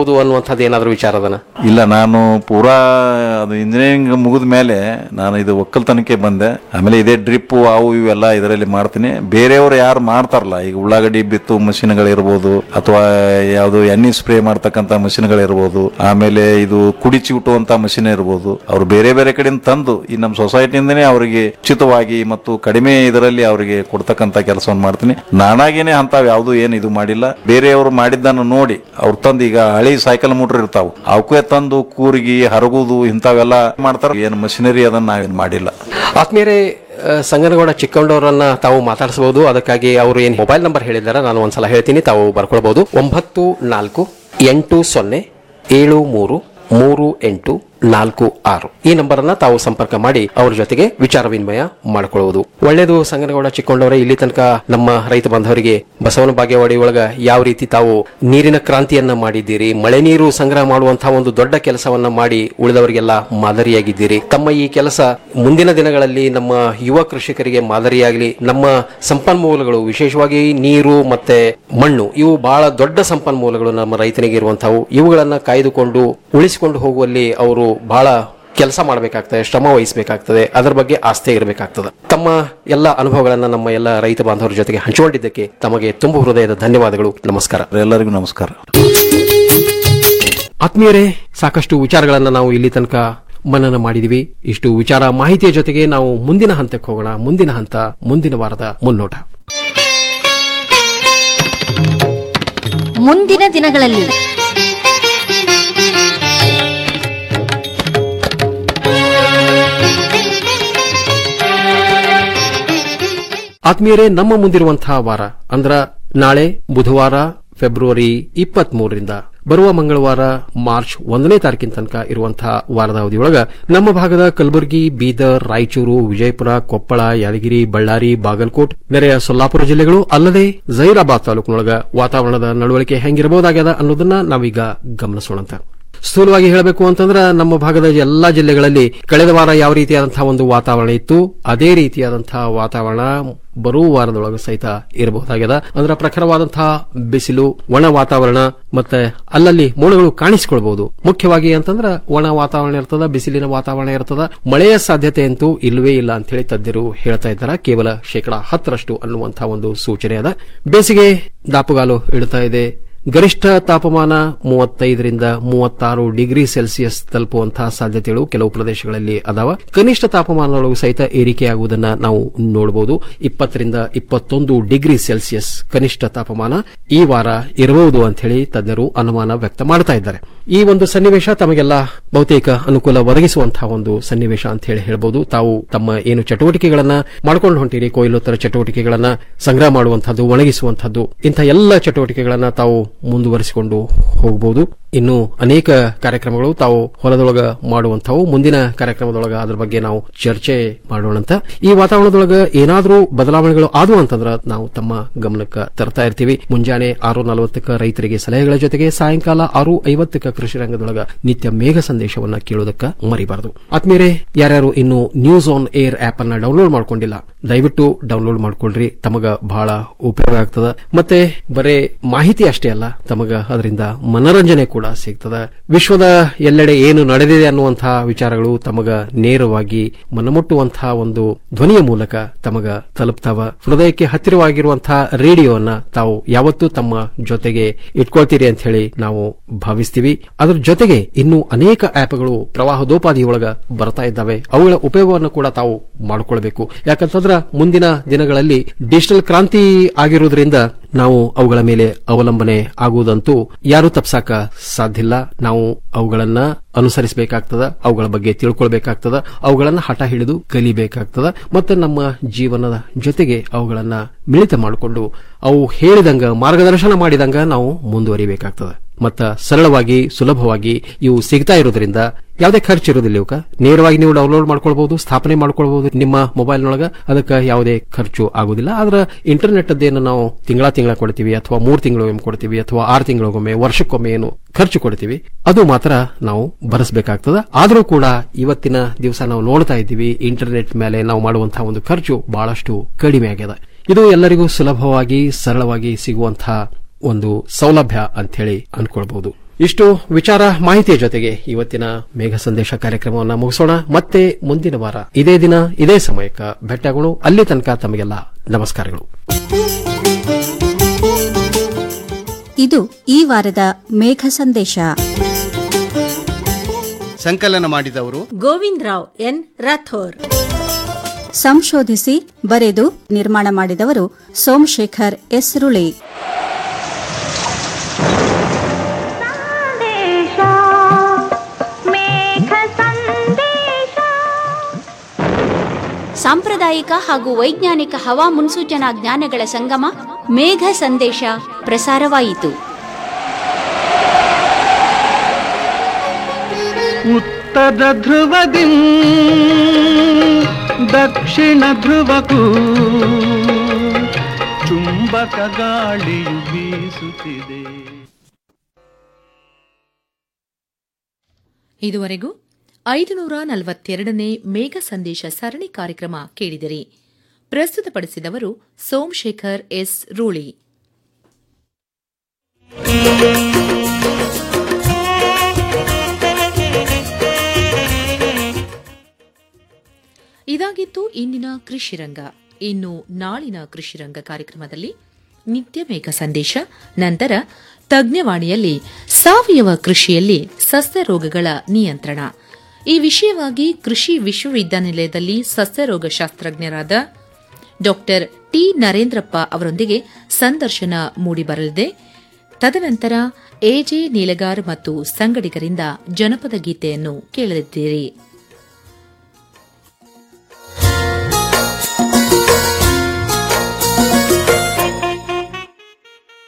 ಅನ್ನುವಂಥದ್ದು ಏನಾದರೂ ವಿಚಾರ ಅದನ ಇಲ್ಲ ನಾನು ಪೂರಾ ಅದು ಇಂಜಿನಿಯರಿಂಗ್ ಮುಗಿದ ಮೇಲೆ ನಾನು ಇದು ಒಕ್ಕಲ್ತನಕ್ಕೆ ಬಂದೆ ಆಮೇಲೆ ಇದೇ ಡ್ರಿಪ್ ಅವು ಇವೆಲ್ಲ ಇದರಲ್ಲಿ ಮಾಡ್ತೀನಿ ಬೇರೆಯವರು ಯಾರು ಮಾಡ್ತಾರಲ್ಲ ಈಗ ಉಳ್ಳಾಗಡ್ಡಿ ಬಿತ್ತು ಮಷಿನ್ಗಳಿರ್ಬೋದು ಅಥವಾ ಯಾವುದು ಎಣ್ಣೆ ಸ್ಪ್ರೇ ಮಾಡ್ತಕ್ಕಂತ ಮಷಿನ್ಗಳಿರ್ಬೋದು ಆಮೇಲೆ ಇದು ಕುಡಿ ಚಿವುಟುವಂತ ಮಷಿನ್ ಇರ್ಬೋದು ಅವ್ರು ಬೇರೆ ಬೇರೆ ಕಡೆಯಿಂದ ತಂದು ಈ ನಮ್ಮ ಸೊಸೈಟಿಯಿಂದನೇ ಅವರಿಗೆ ಉಚಿತವಾಗಿ ಮತ್ತು ಕಡಿಮೆ ಇದರಲ್ಲಿ ಅವರಿಗೆ ಕೊಡ್ತಕ್ಕಂತ ಕೆಲಸವನ್ನು ಮಾಡ್ತೀನಿ ನಾನಾಗೇನೆ ಅಂತಾವ್ ಯಾವ್ದು ಏನು ಇದು ಮಾಡಿಲ್ಲ ಬೇರೆಯವರು ಮಾಡಿದ್ದನ್ನು ನೋಡಿ ಅವ್ರು ತಂದು ಈಗ ಹಳಿ ಸೈಕಲ್ ಮೋಟರ್ ಇರ್ತಾವ ಅವಕ್ಕೆ ತಂದು ಕೂರ್ಗಿ ಹರಗುದು ಇಂಥವೆಲ್ಲ ಮಾಡ್ತಾರ ಏನು ಮಷಿನರಿ ಅದನ್ನ ನಾವೇನ್ ಮಾಡಿಲ್ಲ ಆತ್ಮೀಯರೇ ಆ, ಸಂಗನಗೌಡ ಚಿಕ್ಕಂಡವರನ್ನ ತಾವು ಮಾತಾಡಿಸಬಹುದು ಅದಕ್ಕಾಗಿ ಅವರು ಏನು ಮೊಬೈಲ್ ನಂಬರ್ ಹೇಳಿದ್ದಾರೆ ನಾನು ಒಂದ್ಸಲ ಹೇಳ್ತೀನಿ ತಾವು ಬರ್ಕೊಳ್ಬಹುದು ಒಂಬತ್ತು ನಾಲ್ಕು ಎಂಟು ಸೊನ್ನೆ ಏಳು ಮೂರು ಮೂರು ಎಂಟು ನಾಲ್ಕು ಆರು ಈ ನಂಬರ್ ಅನ್ನ ತಾವು ಸಂಪರ್ಕ ಮಾಡಿ ಅವ್ರ ಜೊತೆಗೆ ವಿಚಾರ ವಿನಿಮಯ ಮಾಡಿಕೊಳ್ಳುವುದು ಒಳ್ಳೆಯದು ಸಂಗನಗೌಡ ಚಿಕ್ಕೊಂಡವರೇ ಇಲ್ಲಿ ತನಕ ನಮ್ಮ ರೈತ ಬಾಂಧವರಿಗೆ ಬಸವನ ಬಾಗೇವಾಡಿ ಒಳಗ ಯಾವ ರೀತಿ ತಾವು ನೀರಿನ ಕ್ರಾಂತಿಯನ್ನ ಮಾಡಿದ್ದೀರಿ ಮಳೆ ನೀರು ಸಂಗ್ರಹ ಮಾಡುವಂತಹ ಒಂದು ದೊಡ್ಡ ಕೆಲಸವನ್ನ ಮಾಡಿ ಉಳಿದವರಿಗೆಲ್ಲ ಮಾದರಿಯಾಗಿದ್ದೀರಿ ತಮ್ಮ ಈ ಕೆಲಸ ಮುಂದಿನ ದಿನಗಳಲ್ಲಿ ನಮ್ಮ ಯುವ ಕೃಷಿಕರಿಗೆ ಮಾದರಿಯಾಗಲಿ ನಮ್ಮ ಸಂಪನ್ಮೂಲಗಳು ವಿಶೇಷವಾಗಿ ನೀರು ಮತ್ತೆ ಮಣ್ಣು ಇವು ಬಹಳ ದೊಡ್ಡ ಸಂಪನ್ಮೂಲಗಳು ನಮ್ಮ ರೈತನಿಗೆ ಇರುವಂತವು ಇವುಗಳನ್ನ ಕಾಯ್ದುಕೊಂಡು ಉಳಿಸಿಕೊಂಡು ಹೋಗುವಲ್ಲಿ ಅವರು ಬಹಳ ಕೆಲಸ ಮಾಡಬೇಕಾಗ್ತದೆ ಶ್ರಮ ವಹಿಸಬೇಕಾಗ್ತದೆ ಅದರ ಬಗ್ಗೆ ಆಸ್ಥೆ ಇರಬೇಕಾಗ್ತದೆ ತಮ್ಮ ಎಲ್ಲ ಅನುಭವಗಳನ್ನ ನಮ್ಮ ಎಲ್ಲ ರೈತ ಬಾಂಧವರ ಜೊತೆಗೆ ಹಂಚಿಕೊಂಡಿದ್ದಕ್ಕೆ ತಮಗೆ ತುಂಬು ಹೃದಯದ ಧನ್ಯವಾದಗಳು ನಮಸ್ಕಾರ ಎಲ್ಲರಿಗೂ ನಮಸ್ಕಾರ ಆತ್ಮೀಯರೇ ಸಾಕಷ್ಟು ವಿಚಾರಗಳನ್ನ ನಾವು ಇಲ್ಲಿ ತನಕ ಮನನ ಮಾಡಿದಿವಿ ಇಷ್ಟು ವಿಚಾರ ಮಾಹಿತಿಯ ಜೊತೆಗೆ ನಾವು ಮುಂದಿನ ಹಂತಕ್ಕೆ ಹೋಗೋಣ ಮುಂದಿನ ಹಂತ ಮುಂದಿನ ವಾರದ ಮುನ್ನೋಟ ಮುಂದಿನ ದಿನಗಳಲ್ಲಿ ಆತ್ಮೀಯರೇ ನಮ್ಮ ಮುಂದಿರುವಂತಹ ವಾರ ಅಂದ್ರ ನಾಳೆ ಬುಧವಾರ ಫೆಬ್ರವರಿ ಇಪ್ಪತ್ತ್ ಮೂರರಿಂದ ಬರುವ ಮಂಗಳವಾರ ಮಾರ್ಚ್ ಒಂದನೇ ತಾರೀಕಿನ ತನಕ ಇರುವಂತಹ ವಾರದ ಅವಧಿಯೊಳಗ ನಮ್ಮ ಭಾಗದ ಕಲಬುರಗಿ ಬೀದರ್ ರಾಯಚೂರು ವಿಜಯಪುರ ಕೊಪ್ಪಳ ಯಾದಗಿರಿ ಬಳ್ಳಾರಿ ಬಾಗಲಕೋಟ್ ನೆರೆಯ ಸೊಲ್ಲಾಪುರ ಜಿಲ್ಲೆಗಳು ಅಲ್ಲದೆ ಜೈರಾಬಾದ್ ತಾಲೂಕಿನೊಳಗ ವಾತಾವರಣದ ನಡವಳಿಕೆ ಹೆಂಗಿರಬಹುದಾಗ್ಯದ ಅನ್ನೋದನ್ನ ನಾವೀಗ ಗಮನಿಸೋಣಂತ ಸ್ಥೂಲವಾಗಿ ಹೇಳಬೇಕು ಅಂತಂದ್ರೆ ನಮ್ಮ ಭಾಗದ ಎಲ್ಲಾ ಜಿಲ್ಲೆಗಳಲ್ಲಿ ಕಳೆದ ವಾರ ಯಾವ ರೀತಿಯಾದಂತಹ ಒಂದು ವಾತಾವರಣ ಇತ್ತು ಅದೇ ರೀತಿಯಾದಂತಹ ವಾತಾವರಣ ಬರುವ ವಾರದೊಳಗೆ ಸಹಿತ ಇರಬಹುದಾಗ್ಯದ ಅಂದ್ರೆ ಪ್ರಖರವಾದಂತಹ ಬಿಸಿಲು ಒಣ ವಾತಾವರಣ ಮತ್ತೆ ಅಲ್ಲಲ್ಲಿ ಮೋಡಗಳು ಕಾಣಿಸಿಕೊಳ್ಬಹುದು ಮುಖ್ಯವಾಗಿ ಅಂತಂದ್ರೆ ಒಣ ವಾತಾವರಣ ಇರ್ತದ ಬಿಸಿಲಿನ ವಾತಾವರಣ ಇರ್ತದ ಮಳೆಯ ಸಾಧ್ಯತೆ ಅಂತೂ ಇಲ್ಲವೇ ಇಲ್ಲ ಅಂತ ಹೇಳಿ ತಜ್ಞರು ಹೇಳ್ತಾ ಇದ್ದಾರೆ ಕೇವಲ ಶೇಕಡಾ ಹತ್ತರಷ್ಟು ಅನ್ನುವಂತಹ ಒಂದು ಸೂಚನೆ ಅದ ಬೇಸಿಗೆ ದಾಪುಗಾಲು ಇಡ್ತಾ ಇದೆ ಗರಿಷ್ಠ ತಾಪಮಾನ ಮೂವತ್ತೈದರಿಂದ ಮೂವತ್ತಾರು ಡಿಗ್ರಿ ಸೆಲ್ಸಿಯಸ್ ತಲುಪುವಂತಹ ಸಾಧ್ಯತೆಗಳು ಕೆಲವು ಪ್ರದೇಶಗಳಲ್ಲಿ ಅದಾವ ಕನಿಷ್ಠ ತಾಪಮಾನದೊಳಗೂ ಸಹಿತ ಏರಿಕೆಯಾಗುವುದನ್ನ ನಾವು ನೋಡಬಹುದು ಇಪ್ಪತ್ತರಿಂದ ಇಪ್ಪತ್ತೊಂದು ಡಿಗ್ರಿ ಸೆಲ್ಸಿಯಸ್ ಕನಿಷ್ಠ ತಾಪಮಾನ ಈ ವಾರ ಇರಬಹುದು ಅಂತ ಹೇಳಿ ತಜ್ಞರು ಅನುಮಾನ ವ್ಯಕ್ತ ಮಾಡ್ತಾ ಇದ್ದಾರೆ ಈ ಒಂದು ಸನ್ನಿವೇಶ ತಮಗೆಲ್ಲ ಬಹುತೇಕ ಅನುಕೂಲ ಒದಗಿಸುವಂತಹ ಒಂದು ಸನ್ನಿವೇಶ ಅಂತ ಹೇಳಿ ಹೇಳಬಹುದು ತಾವು ತಮ್ಮ ಏನು ಚಟುವಟಿಕೆಗಳನ್ನ ಮಾಡ್ಕೊಂಡು ಹೊಂಟಿರಿ ಕೊಯ್ಲೋತ್ತರ ಚಟುವಟಿಕೆಗಳನ್ನ ಸಂಗ್ರಹ ಮಾಡುವಂತಹದ್ದು ಒಣಗಿಸುವಂತಹದ್ದು ಇಂಥ ಎಲ್ಲ ಚಟುವಟಿಕೆಗಳನ್ನ ತಾವು ಮುಂದುವರಿಸಿಕೊಂಡು ಹೋಗಬಹುದು ಇನ್ನು ಅನೇಕ ಕಾರ್ಯಕ್ರಮಗಳು ತಾವು ಹೊಲದೊಳಗ ಮಾಡುವಂತವು ಮುಂದಿನ ಕಾರ್ಯಕ್ರಮದೊಳಗ ಅದ್ರ ಬಗ್ಗೆ ನಾವು ಚರ್ಚೆ ಮಾಡೋಣಂತ ಈ ವಾತಾವರಣದೊಳಗ ಏನಾದರೂ ಬದಲಾವಣೆಗಳು ಆದವು ಅಂತಂದ್ರ ನಾವು ತಮ್ಮ ಗಮನಕ್ಕೆ ತರ್ತಾ ಇರ್ತೀವಿ ಮುಂಜಾನೆ ಆರು ನಲವತ್ತಕ್ಕ ರೈತರಿಗೆ ಸಲಹೆಗಳ ಜೊತೆಗೆ ಸಾಯಂಕಾಲ ಆರು ಐವತ್ತಕ್ಕ ಕೃಷಿ ರಂಗದೊಳಗ ನಿತ್ಯ ಮೇಘ ಸಂದೇಶವನ್ನ ಕೇಳೋದಕ್ಕ ಮರಿಬಾರದು ಆತ್ಮೀಯರೇ ಯಾರ್ಯಾರು ಇನ್ನು ನ್ಯೂಸ್ ಆನ್ ಏರ್ ಆಪ್ ಅನ್ನ ಡೌನ್ಲೋಡ್ ಮಾಡ್ಕೊಂಡಿಲ್ಲ ದಯವಿಟ್ಟು ಡೌನ್ಲೋಡ್ ಮಾಡ್ಕೊಳ್ರಿ ತಮಗ ಬಹಳ ಉಪಯೋಗ ಆಗ್ತದ ಮತ್ತೆ ಬರೇ ಮಾಹಿತಿ ಅಷ್ಟೇ ಅಲ್ಲ ತಮಗ ಅದರಿಂದ ಮನರಂಜನೆ ಕೂಡ ಸಿಗ್ತದ ವಿಶ್ವದ ಎಲ್ಲೆಡೆ ಏನು ನಡೆದಿದೆ ಅನ್ನುವಂತಹ ವಿಚಾರಗಳು ತಮಗ ನೇರವಾಗಿ ಮನಮುಟ್ಟುವಂತಹ ಒಂದು ಧ್ವನಿಯ ಮೂಲಕ ತಮಗ ತಲುಪ್ತಾವ ಹೃದಯಕ್ಕೆ ಹತ್ತಿರವಾಗಿರುವಂತಹ ರೇಡಿಯೋವನ್ನ ತಾವು ಯಾವತ್ತೂ ತಮ್ಮ ಜೊತೆಗೆ ಇಟ್ಕೊಳ್ತೀರಿ ಅಂತ ಹೇಳಿ ನಾವು ಭಾವಿಸ್ತೀವಿ ಅದರ ಜೊತೆಗೆ ಇನ್ನು ಅನೇಕ ಆಪ್ಗಳು ಪ್ರವಾಹದೋಪಾದಿಯೊಳಗ ಬರ್ತಾ ಇದ್ದಾವೆ ಅವುಗಳ ಉಪಯೋಗವನ್ನು ಕೂಡ ತಾವು ಮಾಡಿಕೊಳ್ಬೇಕು ಯಾಕಂತಂದ್ರ ಮುಂದಿನ ದಿನಗಳಲ್ಲಿ ಡಿಜಿಟಲ್ ಕ್ರಾಂತಿ ಆಗಿರುವುದರಿಂದ ನಾವು ಅವುಗಳ ಮೇಲೆ ಅವಲಂಬನೆ ಆಗುವುದಂತೂ ಯಾರೂ ತಪ್ಸಾಕ ಸಾಧ್ಯ ಇಲ್ಲ ನಾವು ಅವುಗಳನ್ನ ಅನುಸರಿಸಬೇಕಾಗ್ತದ ಅವುಗಳ ಬಗ್ಗೆ ತಿಳ್ಕೊಳ್ಬೇಕಾಗ್ತದ ಅವುಗಳನ್ನ ಹಠ ಹಿಡಿದು ಕಲಿಬೇಕಾಗ್ತದ ಮತ್ತೆ ನಮ್ಮ ಜೀವನದ ಜೊತೆಗೆ ಅವುಗಳನ್ನ ಮಿಳಿತ ಮಾಡಿಕೊಂಡು ಅವು ಹೇಳಿದಂಗ ಮಾರ್ಗದರ್ಶನ ಮಾಡಿದಂಗ ನಾವು ಮುಂದುವರಿಬೇಕಾಗ್ತದ ಮತ್ತ ಸರಳವಾಗಿ ಸುಲಭವಾಗಿ ಇವು ಸಿಗ್ತಾ ಇರೋದ್ರಿಂದ ಯಾವುದೇ ಖರ್ಚು ಇರೋದಿಲ್ಲ ಇವಕ್ಕ ನೇರವಾಗಿ ನೀವು ಡೌನ್ಲೋಡ್ ಮಾಡ್ಕೊಳ್ಬಹುದು ಸ್ಥಾಪನೆ ಮಾಡ್ಕೊಳ್ಬಹುದು ನಿಮ್ಮ ಮೊಬೈಲ್ನೊಳಗ ಅದಕ್ಕೆ ಯಾವುದೇ ಖರ್ಚು ಆಗುದಿಲ್ಲ ಆದ್ರೆ ಇಂಟರ್ನೆಟ್ ಅದೇನು ನಾವು ತಿಂಗಳ ತಿಂಗಳ ಕೊಡ್ತೀವಿ ಅಥವಾ ಮೂರು ತಿಂಗಳಿಗೊಮ್ಮೆ ಕೊಡ್ತೀವಿ ಅಥವಾ ಆರು ತಿಂಗಳಿಗೊಮ್ಮೆ ವರ್ಷಕ್ಕೊಮ್ಮೆ ಏನು ಖರ್ಚು ಕೊಡ್ತೀವಿ ಅದು ಮಾತ್ರ ನಾವು ಭರಿಸಬೇಕಾಗ್ತದ ಆದರೂ ಕೂಡ ಇವತ್ತಿನ ದಿವಸ ನಾವು ನೋಡ್ತಾ ಇದ್ದೀವಿ ಇಂಟರ್ನೆಟ್ ಮೇಲೆ ನಾವು ಮಾಡುವಂತಹ ಒಂದು ಖರ್ಚು ಬಹಳಷ್ಟು ಕಡಿಮೆ ಆಗ್ಯದ ಇದು ಎಲ್ಲರಿಗೂ ಸುಲಭವಾಗಿ ಸರಳವಾಗಿ ಸಿಗುವಂತಹ ಒಂದು ಸೌಲಭ್ಯ ಅಂತ ಹೇಳಿ ಅನ್ಕೊಳ್ಬಹುದು ಇಷ್ಟು ವಿಚಾರ ಮಾಹಿತಿಯ ಜೊತೆಗೆ ಇವತ್ತಿನ ಮೇಘ ಸಂದೇಶ ಕಾರ್ಯಕ್ರಮವನ್ನು ಮುಗಿಸೋಣ ಮತ್ತೆ ಮುಂದಿನ ವಾರ ಇದೇ ದಿನ ಇದೇ ಸಮಯಕ್ಕೆ ಭೇಟಿಯಾಗೋಣ ಅಲ್ಲಿ ತನಕ ತಮಗೆಲ್ಲ ನಮಸ್ಕಾರಗಳು ಇದು ಈ ವಾರದ ಮೇಘ ಸಂದೇಶ ಸಂಕಲನ ಮಾಡಿದವರು ಗೋವಿಂದ್ ರಾವ್ ಎನ್ ರಾಥೋರ್ ಸಂಶೋಧಿಸಿ ಬರೆದು ನಿರ್ಮಾಣ ಮಾಡಿದವರು ಸೋಮಶೇಖರ್ ಎಸ್ ರುಳಿ ಸಾಂಪ್ರದಾಯಿಕ ಹಾಗೂ ವೈಜ್ಞಾನಿಕ ಹವಾ ಮುನ್ಸೂಚನಾ ಜ್ಞಾನಗಳ ಸಂಗಮ ಮೇಘ ಸಂದೇಶ ಪ್ರಸಾರವಾಯಿತು ಉತ್ತರ ಧ್ರುವದಿ ದಕ್ಷಿಣ ಧ್ರುವಕ್ಕೂ ಚುಂಬಕ ಗಾಳಿಯು ಬೀಸುತ್ತಿದೆ ಇದುವರೆಗೂ ಐದುನೂರ ನಲವತ್ತೆರಡನೇ ಮೇಘ ಸಂದೇಶ ಸರಣಿ ಕಾರ್ಯಕ್ರಮ ಕೇಳಿದಿರಿ ಪ್ರಸ್ತುತಪಡಿಸಿದವರು ಸೋಮಶೇಖರ್ ಎಸ್ ರೂಳಿ ಇದಾಗಿತ್ತು ಇಂದಿನ ಕೃಷಿರಂಗ ಇನ್ನು ನಾಳಿನ ಕೃಷಿರಂಗ ಕಾರ್ಯಕ್ರಮದಲ್ಲಿ ನಿತ್ಯ ಮೇಘ ಸಂದೇಶ ನಂತರ ತಜ್ಞವಾಣಿಯಲ್ಲಿ ಸಾವಯವ ಕೃಷಿಯಲ್ಲಿ ಸಸ್ಯ ರೋಗಗಳ ನಿಯಂತ್ರಣ ಈ ವಿಷಯವಾಗಿ ಕೃಷಿ ವಿಶ್ವವಿದ್ಯಾನಿಲಯದಲ್ಲಿ ಸಸ್ಯರೋಗ ಶಾಸ್ತ್ರಜ್ಞರಾದ ಡಾ ಟಿ ನರೇಂದ್ರಪ್ಪ ಅವರೊಂದಿಗೆ ಸಂದರ್ಶನ ಮೂಡಿಬರಲಿದೆ ತದನಂತರ ಎಜೆ ನೀಲಗಾರ್ ಮತ್ತು ಸಂಗಡಿಗರಿಂದ ಜನಪದ ಗೀತೆಯನ್ನು ಕೇಳಲಿದ್ದೀರಿ